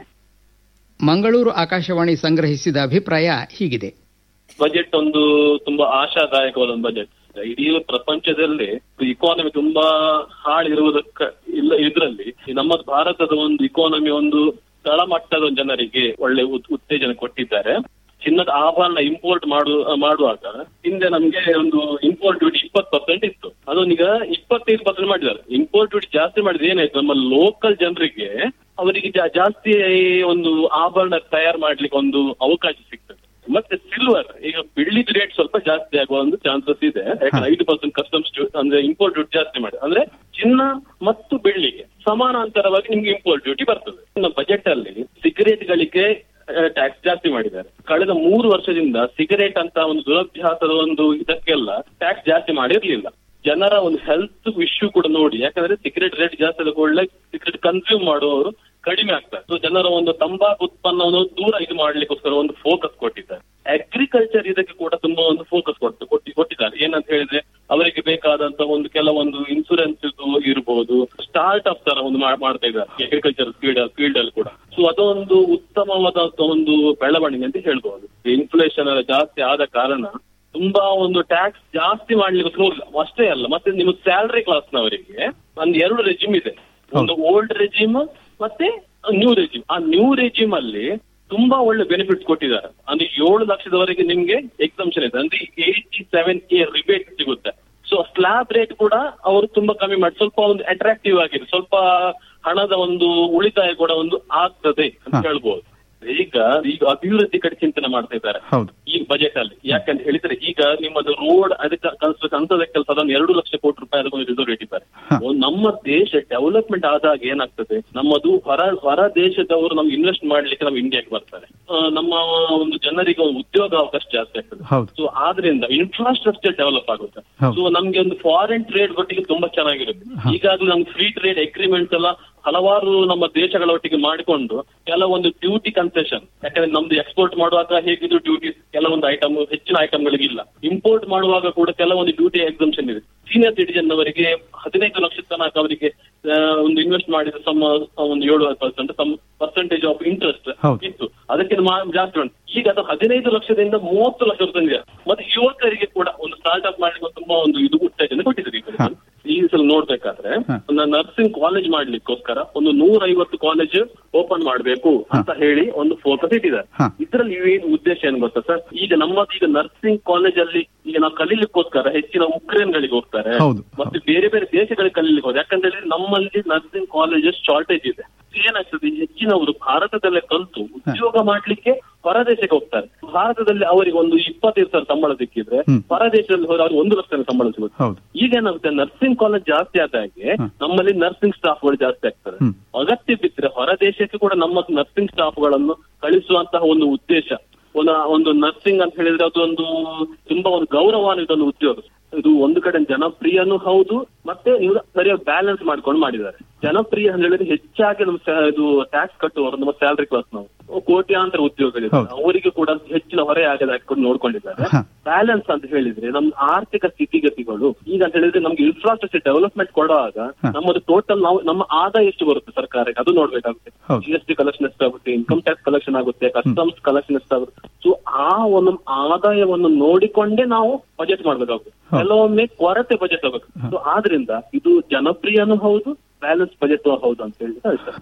ಮಂಗಳೂರು ಆಕಾಶವಾಣಿ ಸಂಗ್ರಹಿಸಿದ ಅಭಿಪ್ರಾಯ ಹೀಗಿದೆ ಬಜೆಟ್ ಒಂದು ತುಂಬಾ ಆಶಾದಾಯಕವಾದ ಒಂದು ಬಜೆಟ್ ಇಡೀ ಪ್ರಪಂಚದಲ್ಲಿ ಇಕಾನಮಿ ತುಂಬಾ ಹಾಳಿರುವುದಕ್ಕ ಇಲ್ಲ ಇದ್ರಲ್ಲಿ ಈ ನಮ್ಮ ಭಾರತದ ಒಂದು ಇಕಾನಮಿ ಒಂದು ತಳಮಟ್ಟದ ಜನರಿಗೆ ಒಳ್ಳೆ ಉತ್- ಉತ್ತೇಜನ ಕೊಟ್ಟಿದ್ದಾರೆ ಚಿನ್ನದ ಆಭರಣ ಇಂಪೋರ್ಟ್ ಮಾಡು ಮಾಡುವಾಗ ಹಿಂದೆ ನಮ್ಗೆ ಒಂದು ಇಂಪೋರ್ಟ್ ಡ್ಯೂಟಿ ಇಪ್ಪತ್ತು ಪರ್ಸೆಂಟ್ ಇತ್ತು ಅದೊಂದೀಗ ಇಪ್ಪತ್ತೈದು ಪರ್ಸೆಂಟ್ ಮಾಡಿದ್ದಾರೆ ಇಂಪೋರ್ಟ್ ಡ್ಯೂಟಿ ಜಾಸ್ತಿ ಮಾಡಿದ್ರೆ ಏನಾಯ್ತು ನಮ್ಮ ಲೋಕಲ್ ಜನರಿಗೆ ಅವರಿಗೆ ಜಾ- ಜಾಸ್ತಿ ಒಂದು ಆಭರಣ ತಯಾರು ಮಾಡ್ಲಿಕ್ಕೆ ಒಂದು ಅವಕಾಶ ಸಿಗ್ತದೆ ಮತ್ತೆ ಸಿಲ್ವರ್ ಈಗ ಬೆಳ್ಳಿದ ರೇಟ್ ಸ್ವಲ್ಪ ಜಾಸ್ತಿ ಆಗುವ ಒಂದು ಚಾನ್ಸಸ್ ಇದೆ ಯಾಕಂದ್ರೆ ಐದು ಪರ್ಸೆಂಟ್ ಕಸ್ಟಮ್ಸ್ ಅಂದ್ರೆ ಇಂಪೋರ್ಟ್ ಡ್ಯೂಟಿ ಜಾಸ್ತಿ ಮಾಡಿ ಅಂದ್ರೆ ಚಿನ್ನ ಮತ್ತು ಬೆಳ್ಳಿಗೆ ಸಮಾನಾಂತರವಾಗಿ ನಿಮ್ಗೆ ಇಂಪೋರ್ಟ್ ಡ್ಯೂಟಿ ಬರ್ತದೆ ನಮ್ಮ ಬಜೆಟ್ ಅಲ್ಲಿ ಸಿಗರೇಟ್ ಗಳಿಗೆ ಟ್ಯಾಕ್ಸ್ ಜಾಸ್ತಿ ಮಾಡಿದ್ದಾರೆ ಕಳೆದ ಮೂರು ವರ್ಷದಿಂದ ಸಿಗರೇಟ್ ಅಂತ ಒಂದು ದುರಭ್ಯಾಸದ ಒಂದು ಇದಕ್ಕೆಲ್ಲ ಟ್ಯಾಕ್ಸ್ ಜಾಸ್ತಿ ಮಾಡಿರ್ಲಿಲ್ಲ ಜನರ ಒಂದು ಹೆಲ್ತ್ ಇಶ್ಯೂ ಕೂಡ ನೋಡಿ ಯಾಕಂದ್ರೆ ಸಿಗರೇಟ್ ರೇಟ್ ಜಾಸ್ತಿ ಆದ ಕೂಡಲೇ ಸಿಗರೇಟ್ ಕನ್ಸ್ಯೂಮ್ ಮಾಡುವವರು ಕಡಿಮೆ ಆಗ್ತಾರೆ ಸೊ ಜನರ ಒಂದು ತಂಬಾಕು ಉತ್ಪನ್ನವನ್ನು ದೂರ ಇದು ಮಾಡ್ಲಿಕ್ಕೋಸ್ಕರ ಒಂದು ಫೋಕಸ್ ಕೊಟ್ಟಿದ್ದಾರೆ ಅಗ್ರಿಕಲ್ಚರ್ ಇದಕ್ಕೆ ಕೂಡ ತುಂಬಾ ಒಂದು ಫೋಕಸ್ ಕೊಟ್ಟು ಕೊಟ್ಟಿ ಕೊಟ್ಟಿದ್ದಾರೆ ಏನಂತ ಹೇಳಿದ್ರೆ ಅವರಿಗೆ ಬೇಕಾದಂತ ಒಂದು ಕೆಲವೊಂದು ಇನ್ಸೂರೆನ್ಸ್ ಇರಬಹುದು ಸ್ಟಾರ್ಟ್ ಅಪ್ ತರ ಒಂದು ಮಾ- ಮಾಡ್ತಾ ಇದ್ದಾರೆ ಅಗ್ರಿಕಲ್ಚರ್ ಫೀಲ್ಡ್ ಫೀಲ್ಡ್ ಅಲ್ಲಿ ಕೂಡ ಸೊ ಅದೊಂದು ಉತ್ತಮವಾದ ಒಂದು ಬೆಳವಣಿಗೆ ಅಂತ ಹೇಳ್ಬಹುದು ಇನ್ಫ್ಲೇಷನ್ ಎಲ್ಲ ಜಾಸ್ತಿ ಆದ ಕಾರಣ ತುಂಬಾ ಒಂದು ಟ್ಯಾಕ್ಸ್ ಜಾಸ್ತಿ ಮಾಡ್ಲಿಕ್ಕೆ ಹೋಗಿಲ್ಲ ಅಷ್ಟೇ ಅಲ್ಲ ಮತ್ತೆ ನಿಮ್ಮ ಸ್ಯಾಲರಿ ಕ್ಲಾಸ್ನವರಿಗೆ ಒಂದು ಎರಡು ರೆಜಿಮ್ ಇದೆ ಒಂದು ಓಲ್ಡ್ ರೆಜಿಮ್ ಮತ್ತೆ ನ್ಯೂ ರೆಜಿಮ್ ಆ ನ್ಯೂ ರೆಜಿಮ್ ಅಲ್ಲಿ ತುಂಬಾ ಒಳ್ಳೆ ಬೆನಿಫಿಟ್ಸ್ ಕೊಟ್ಟಿದ್ದಾರೆ ಅಂದ್ರೆ ಏಳು ಲಕ್ಷದವರೆಗೆ ನಿಮ್ಗೆ ಎಕ್ಸಂಪ್ಷನ್ ಇದೆ ಅಂದ್ರೆ ಏಯ್ಟಿ ಸೆವೆನ್ ಕೆ ರಿಬೇಟ್ ಸಿಗುತ್ತೆ ಸೊ ಸ್ಲಾಬ್ ರೇಟ್ ಕೂಡ ಅವರು ತುಂಬಾ ಕಮ್ಮಿ ಮಾಡಿ ಸ್ವಲ್ಪ ಒಂದು ಅಟ್ರಾಕ್ಟಿವ್ ಆಗಿದೆ ಸ್ವಲ್ಪ ಹಣದ ಒಂದು ಉಳಿತಾಯ ಕೂಡ ಒಂದು ಆಗ್ತದೆ ಅಂತ ಹೇಳ್ಬೋದು ಈಗ ಈಗ ಅಭಿವೃದ್ಧಿ ಕಡೆ ಚಿಂತನೆ ಮಾಡ್ತಾ ಇದ್ದಾರೆ ಹೌದು ಈ ಬಜೆಟ್ ಅಲ್ಲಿ ಯಾಕಂತ ಹೇಳಿದ್ರೆ ಈಗ ನಿಮ್ಮದು ರೋಡ್ ಅದಕ್ಕೆ ಕನ್ಸ್ಟ್ರಕ್ಷನ್ ಅಂತದ ಕೆಲಸ ಅದನ್ನು ಎರಡು ಲಕ್ಷ ಕೋಟಿ ರೂಪಾಯಿ ಅದಕ್ಕೊಂದು ರಿಸರ್ವ್ ಇಟ್ಟಿದ್ದಾರೆ ಒಂದು ನಮ್ಮ ದೇಶ ಡೆವಲಪ್ಮೆಂಟ್ ಆದಾಗ ಏನಾಗ್ತದೆ ನಮ್ಮದು ಹೊರ ಹೊರ ದೇಶದವರು ನಮ್ಗೆ ಇನ್ವೆಸ್ಟ್ ಮಾಡ್ಲಿಕ್ಕೆ ನಮ್ಮ ಇಂಡಿಯಾಕ್ಕೆ ಬರ್ತಾರೆ ಆ, ನಮ್ಮ ಒಂದು ಜನರಿಗೆ ಒಂದು ಉದ್ಯೋಗ ಅವಕಾಶ ಜಾಸ್ತಿ ಆಗ್ತದೆ ಹೌದು. ಸೊ ಆದ್ರಿಂದ ಇನ್ಫ್ರಾಸ್ಟ್ರಕ್ಚರ್ ಡೆವಲಪ್ ಆಗುತ್ತೆ ಹೌದು. ಸೊ ನಮ್ಗೆ ಒಂದು ಫಾರಿನ್ ಟ್ರೇಡ್ ಒಟ್ಟಿಗೆ ತುಂಬಾ ಚೆನ್ನಾಗಿರುತ್ತೆ ಈಗಾಗಲೇ ನಮ್ಗೆ ಫ್ರೀ ಟ್ರೇಡ್ ಅಗ್ರಿಮೆಂಟ್ಸ್ ಎಲ್ಲ ಹಲವಾರು ನಮ್ಮ ದೇಶಗಳ ಒಟ್ಟಿಗೆ ಮಾಡಿಕೊಂಡು ಕೆಲವೊಂದು ಡ್ಯೂಟಿ ಕನ್ಸೆಷನ್ ಯಾಕಂದ್ರೆ ನಮ್ದು ಎಕ್ಸ್ಪೋರ್ಟ್ ಮಾಡುವಾಗ ಹೇಗಿದ್ರು ಡ್ಯೂಟಿ ಕೆಲವೊಂದು ಐಟಮ್ ಹೆಚ್ಚಿನ ಐಟಮ್ಗಳಿಗೆ ಇಲ್ಲ ಇಂಪೋರ್ಟ್ ಮಾಡುವಾಗ ಕೂಡ ಕೆಲವೊಂದು ಡ್ಯೂಟಿ ಎಕ್ಸಂಪ್ಷನ್ ಇದೆ ಸೀನಿಯರ್ ಸಿಟಿಜನ್ ಅವರಿಗೆ ಹದಿನೈದು ಲಕ್ಷ ತನಕ ಅವರಿಗೆ ಆ, ಒಂದು ಇನ್ವೆಸ್ಟ್ ಮಾಡಿದ ಸಮ ಒಂದು ಏಳು percent some percentage of interest ಹೌದು. ಇತ್ತು ಅದಕ್ಕೆ ಜಾಸ್ತಿ ಉಂಟು ಈಗ ಅದು ಹದಿನೈದು ಲಕ್ಷದಿಂದ ಮೂವತ್ತು ಲಕ್ಷ ತಂದಿದೆ ಮತ್ತೆ ಯುವಕರಿಗೆ ಕೂಡ ಒಂದು ಸ್ಟಾರ್ಟ್ ಅಪ್ ಮಾಡ್ಲಿಕ್ಕೆ ತುಂಬಾ ಒಂದು ಇದು ಉತ್ತೇಜನ ಕೊಟ್ಟಿದ್ದಾರೆ ಈ ಕಡೆ. ಈ ಸಲ ನೋಡ್ಬೇಕಾದ್ರೆ ಒಂದು ನರ್ಸಿಂಗ್ ಕಾಲೇಜ್ ಮಾಡ್ಲಿಕ್ಕೋಸ್ಕರ ಒಂದು ನೂರೈವತ್ತು ಕಾಲೇಜ್ ಓಪನ್ ಮಾಡ್ಬೇಕು ಅಂತ ಹೇಳಿ ಒಂದು ಫೋಕಸ್ ಇಟ್ಟಿದ್ದಾರೆ ಇದ್ರಲ್ಲಿ ಏನು ಉದ್ದೇಶ ಏನ್ ಗೊತ್ತಾ ಸರ್ ಈಗ ನಮ್ಮದು ಈಗ ನರ್ಸಿಂಗ್ ಕಾಲೇಜ್ ಅಲ್ಲಿ ಈಗ ನಾವು ಕಲೀಲಿಕ್ಕೋಸ್ಕರ ಹೆಚ್ಚಿನ ಉಕ್ರೇನ್ ಗಳಿಗೆ ಹೋಗ್ತಾರೆ ಹೌದು. ಮತ್ತೆ ಬೇರೆ ಬೇರೆ ದೇಶಗಳಿಗೆ ಕಲೀಲಿಕ್ಕೆ ಹೋದ್ರೆ ಯಾಕಂತ ಹೇಳಿದ್ರೆ ನಮ್ಮಲ್ಲಿ ನರ್ಸಿಂಗ್ ಕಾಲೇಜಸ್ ಶಾರ್ಟೇಜ್ ಇದೆ ಏನಾಗ್ತದೆ ಹೆಚ್ಚಿನವರು ಭಾರತದಲ್ಲೇ ಕಲ್ತು ಉದ್ಯೋಗ ಮಾಡ್ಲಿಕ್ಕೆ ಹೊರದೇಶಕ್ಕೆ ಹೋಗ್ತಾರೆ ಭಾರತದಲ್ಲಿ ಅವರಿಗೆ ಒಂದು ಇಪ್ಪತ್ತೈದು ಸಾವಿರ ಸಂಬಳ ಸಿಕ್ಕಿದ್ರೆ ಹೊರದೇಶದಲ್ಲಿ ಹೋದ್ರೆ ಅವ್ರಿಗೆ ಒಂದು ಲಕ್ಷ ಸಂಬಳ ಸಿಗುತ್ತೆ ಹೌದು ಈಗ ಏನಾಗುತ್ತೆ ನರ್ಸಿಂಗ್ ಕಾಲೇಜ್ ಜಾಸ್ತಿ ಆದ ಹಾಗೆ ನಮ್ಮಲ್ಲಿ ನರ್ಸಿಂಗ್ ಸ್ಟಾಫ್ ಗಳು ಜಾಸ್ತಿ ಆಗ್ತಾರೆ ಅಗತ್ಯ ಬಿದ್ದರೆ ಹೊರ ದೇಶಕ್ಕೆ ಕೂಡ ನಮ್ಮ ನರ್ಸಿಂಗ್ ಸ್ಟಾಫ್ ಗಳನ್ನು ಕಳಿಸುವಂತಹ ಒಂದು ಉದ್ದೇಶ ಒಂದು ಒಂದು ನರ್ಸಿಂಗ್ ಅಂತ ಹೇಳಿದ್ರೆ ಅದೊಂದು ತುಂಬಾ ಒಂದು ಗೌರವಾನ್ವಿತ ಒಂದು ಉದ್ಯೋಗ ಇದು ಒಂದು ಕಡೆ ಜನಪ್ರಿಯನೂ ಹೌದು ಮತ್ತೆ ಇವರು ಸರಿಯಾಗಿ ಬ್ಯಾಲೆನ್ಸ್ ಮಾಡ್ಕೊಂಡು ಮಾಡಿದ್ದಾರೆ ಜನಪ್ರಿಯ ಅಂತ ಹೇಳಿದ್ರೆ ಹೆಚ್ಚಾಗಿ ನಮ್ಮ ಸ್ಯಾ- ಇದು ಟ್ಯಾಕ್ಸ್ ಕಟ್ಟುವವರು ನಮ್ಮ ಸ್ಯಾಲರಿ ಕ್ಲಾಸ್ ನಾವು ಕೋಟ್ಯಾಂತರ ಉದ್ಯೋಗಗಳಿದೆ ಅವರಿಗೆ ಕೂಡ ಹೆಚ್ಚಿನ ಹೊರೆ ಆಗದ ಹಾಕೊಂಡು ನೋಡ್ಕೊಂಡಿದ್ದಾರೆ ಬ್ಯಾಲೆನ್ಸ್ ಅಂತ ಹೇಳಿದ್ರೆ ನಮ್ಮ ಆರ್ಥಿಕ ಸ್ಥಿತಿಗತಿಗಳು ಈಗ ಅಂತ ಹೇಳಿದ್ರೆ ನಮ್ಗೆ ಇನ್ಫ್ರಾಸ್ಟ್ರಕ್ಚರ್ ಡೆವಲಪ್ಮೆಂಟ್ ಕೊಡುವಾಗ ನಮ್ಮದು ಟೋಟಲ್ ನಾವು ನಮ್ಮ ಆದಾಯ ಎಷ್ಟು ಬರುತ್ತೆ ಸರ್ಕಾರಕ್ಕೆ ಅದು ನೋಡ್ಬೇಕಾಗುತ್ತೆ ಜಿ ಎಸ್ ಟಿ ಕಲೆಕ್ಷನ್ ಎಷ್ಟಾಗುತ್ತೆ ಇನ್ಕಮ್ ಟ್ಯಾಕ್ಸ್ ಕಲೆಕ್ಷನ್ ಆಗುತ್ತೆ ಕಸ್ಟಮ್ಸ್ ಕಲೆಕ್ಷನ್ ಎಷ್ಟಾಗುತ್ತೆ ಸೊ ಆ ಒಂದು ಆದಾಯವನ್ನು ನೋಡಿಕೊಂಡೇ ನಾವು ಬಜೆಟ್ ಮಾಡ್ಬೇಕಾಗುತ್ತೆ ಕೆಲವೊಮ್ಮೆ ಕೊರತೆ ಬಜೆಟ್ ಆಗಬೇಕು ಸೊ ಆದ್ರಿಂದ ಇದು ಜನಪ್ರಿಯನೂ ಹೌದು ಬ್ಯಾಲೆನ್ಸ್ ಬಜೆಟ್ ಹೌದು ಅಂತ ಹೇಳಿದ್ರೆ ಇಷ್ಟ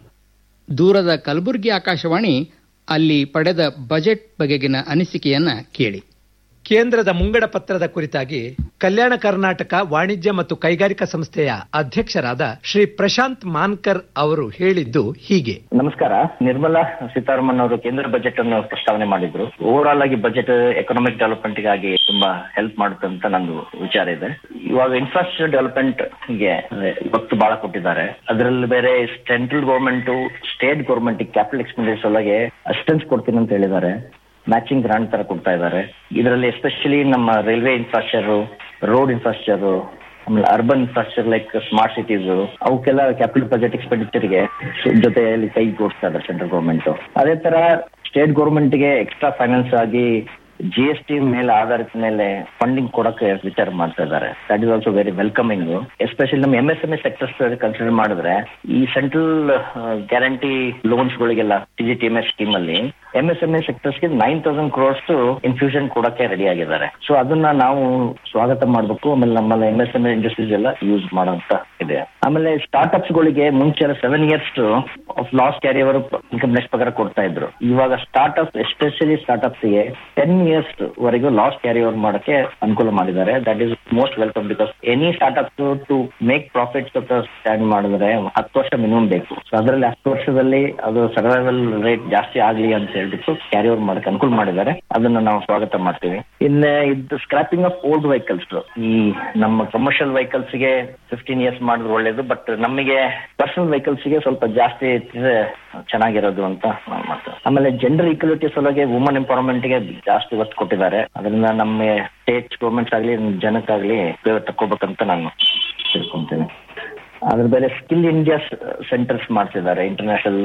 ದೂರದ ಕಲಬುರಗಿ ಆಕಾಶವಾಣಿ ಅಲ್ಲಿ ಪಡೆದ ಬಜೆಟ್ ಬಗೆಗಿನ ಅನಿಸಿಕೆಯನ್ನ ಕೇಳಿ ಕೇಂದ್ರದ ಮುಂಗಡ ಪತ್ರದ ಕುರಿತಾಗಿ ಕಲ್ಯಾಣ ಕರ್ನಾಟಕ ವಾಣಿಜ್ಯ ಮತ್ತು ಕೈಗಾರಿಕಾ ಸಂಸ್ಥೆಯ ಅಧ್ಯಕ್ಷರಾದ ಶ್ರೀ ಪ್ರಶಾಂತ್ ಮಾನ್ಕರ್ ಅವರು ಹೇಳಿದ್ದು ಹೀಗೆ ನಮಸ್ಕಾರ ನಿರ್ಮಲಾ ಸೀತಾರಾಮನ್ ಅವರು ಕೇಂದ್ರ ಬಜೆಟ್ ಅನ್ನು ಪ್ರಸ್ತಾವನೆ ಮಾಡಿದ್ರು ಓವರ್ ಆಲ್ ಆಗಿ ಬಜೆಟ್ ಎಕನಾಮಿಕ್ ಡೆವಲಪ್ಮೆಂಟ್ ಗಾಗಿ ತುಂಬಾ ಹೆಲ್ಪ್ ಮಾಡುತ್ತೆ ಅಂತ ನಂದು ವಿಚಾರ ಇದೆ ಇವಾಗ ಇನ್ಫ್ರಾಸ್ಟ್ರಕ್ಚರ್ ಡೆವಲಪ್ಮೆಂಟ್ ಗೆ ಒತ್ತು ಬಹಳ ಕೊಟ್ಟಿದ್ದಾರೆ ಅದರಲ್ಲಿ ಬೇರೆ central government state government capital expenditures ಒಳಗೆ ಅಸಿಸ್ಟೆನ್ಸ್ ಕೊಡ್ತೀನಿ ಅಂತ ಹೇಳಿದ್ದಾರೆ ಮ್ಯಾಚಿಂಗ್ ಗ್ರಾಂಟ್ ತರ ಕೊಡ್ತಾ ಇದ್ದಾರೆ ಇದರಲ್ಲಿ ಎಸ್ಪೆಷಲಿ ನಮ್ಮ ರೈಲ್ವೆ ಇನ್ಫ್ರಾಸ್ಟ್ರಕ್ಚರ್ ರೋಡ್ ಇನ್ಫ್ರಾಸ್ಟ್ರಕ್ಚರ್ ಆಮೇಲೆ urban infrastructure like smart cities ಅವಕ್ಕೆಲ್ಲ ಕ್ಯಾಪಿಟಲ್ ಬಜೆಟ್ ಎಕ್ಸ್ಪೆಂಡಿಚರ್ ಗೆ ಜೊತೆಯಲ್ಲಿ ಕೈ ಜೋಡಿಸ್ತಾ ಇದ್ದಾರೆ ಸೆಂಟ್ರಲ್ ಗೌರ್ಮೆಂಟ್ ಅದೇ ತರ ಸ್ಟೇಟ್ ಗೌರ್ಮೆಂಟ್ ಗೆ ಎಕ್ಸ್ಟ್ರಾ ಫೈನಾನ್ಸ್ ಆಗಿ ಜಿ ಎಸ್ ಟಿ ಮೇಲೆ ಆಧಾರಿತ ಮೇಲೆ ಫಂಡಿಂಗ್ ಕೊಡಕ್ಕೆ ವಿಚಾರ ಮಾಡ್ತಾ ಇದ್ದಾರೆ that is also very welcoming especially ನಮ್ಮ M S M E sectors consider ಮಾಡಿದ್ರೆ ಈ ಸೆಂಟ್ರಲ್ ಗ್ಯಾರಂಟಿ ಲೋನ್ಸ್ ಗಳಿಗೆಲ್ಲ T G T M S scheme ಅಲ್ಲಿ M S M E sectors ಗೆ ನೈನ್ ತೌಸಂಡ್ ಕ್ರೋರ್ಸ್ ಇನ್ಫ್ಯೂಷನ್ ಕೊಡಕ್ಕೆ ರೆಡಿ ಆಗಿದ್ದಾರೆ ಸೊ ಅದನ್ನ ನಾವು ಸ್ವಾಗತ ಮಾಡಬೇಕು ಆಮೇಲೆ ನಮ್ಮ M S M E industries ಎಲ್ಲ ಯೂಸ್ ಮಾಡೋಂತ ಇದೆ ಆಮೇಲೆ ಸ್ಟಾರ್ಟ್ಅಪ್ಸ್ ಗಳಿಗೆ ಮುಂಚೆ seven years of loss carry ಅವರು ಇನ್ಕಮ್ ನೆಕ್ಸ್ಟ್ ಪ್ರಕಾರ ಕೊಡ್ತಾ ಇದ್ರು ಇವಾಗ ಸ್ಟಾರ್ಟ್ಅಪ್ ಎಸ್ಪೆಷಲಿ ಸ್ಟಾರ್ಟ್ಅಪ್ಸ್ ಗೆ ಟೆನ್ ಇಯರ್ಸ್ ವರೆಗೂ ಲಾಸ್ ಕ್ಯಾರಿ ಓವರ್ ಮಾಡಕ್ಕೆ ಅನುಕೂಲ ಮಾಡಿದ್ದಾರೆ that is most welcome because any startups to make profits stand ಮಾಡಿದ್ರೆ ಹತ್ತು ವರ್ಷ ಮಿನಿಮಮ್ ಬೇಕು ಸೊ ಅದರಲ್ಲಿ ಹತ್ತು ವರ್ಷದಲ್ಲಿ ಅದು ಸರ್ವೈವಲ್ ರೇಟ್ ಜಾಸ್ತಿ ಆಗ್ಲಿ ಅಂತ ಹೇಳ್ಬಿಟ್ಟು ಕ್ಯಾರಿ ಓವರ್ ಮಾಡಕ್ಕೆ ಅನುಕೂಲ ಮಾಡಿದ್ದಾರೆ ಅದನ್ನ ನಾವು ಸ್ವಾಗತ ಮಾಡ್ತೀವಿ ಇನ್ನು ಇದು ಸ್ಕ್ರಾಪಿಂಗ್ ಆಫ್ ಓಲ್ಡ್ ವೆಹಿಕಲ್ಸ್ ಈ ನಮ್ಮ ಕಮರ್ಷಿಯಲ್ ವೆಹಿಕಲ್ಸ್ ಗೆ ಫಿಫ್ಟೀನ್ ಇಯರ್ಸ್ ಮಾಡಿದ್ರೆ ಒಳ್ಳೇದು ಬಟ್ ನಮಗೆ ಪರ್ಸನಲ್ ವೆಹಿಕಲ್ಸ್ ಗೆ ಸ್ವಲ್ಪ ಜಾಸ್ತಿ ಇದ್ರೆ ಚೆನ್ನಾಗಿರೋದು ಅಂತ ನಾವು ಮಾಡ್ತೇವೆ ಆಮೇಲೆ ಜೆಂಡರ್ ಈಕ್ವಲಿಟಿ ಸಲುವಾಗಿ ವುಮನ್ ಎಂಪವರ್ಮೆಂಟ್ ಗೆ ಜಾಸ್ತಿ ಒತ್ತು ಕೊಟ್ಟಿದ್ದಾರೆ ಅದರಿಂದ ನಮ್ಮ ಸ್ಟೇಟ್ ಗೌರ್ಮೆಂಟ್ಸ್ ಆಗಲಿ ಜನಕ್ಕಾಗ್ಲಿ ಉಪಯೋಗ ತಕ್ಕೋಬೇಕಂತ ನಾನು ತಿಳ್ಕೊಂತೇನೆ ಅದ್ರ ಬೇರೆ ಸ್ಕಿಲ್ ಇಂಡಿಯಾ ಸೆಂಟರ್ಸ್ ಮಾಡ್ತಿದ್ದಾರೆ ಇಂಟರ್ನ್ಯಾಷನಲ್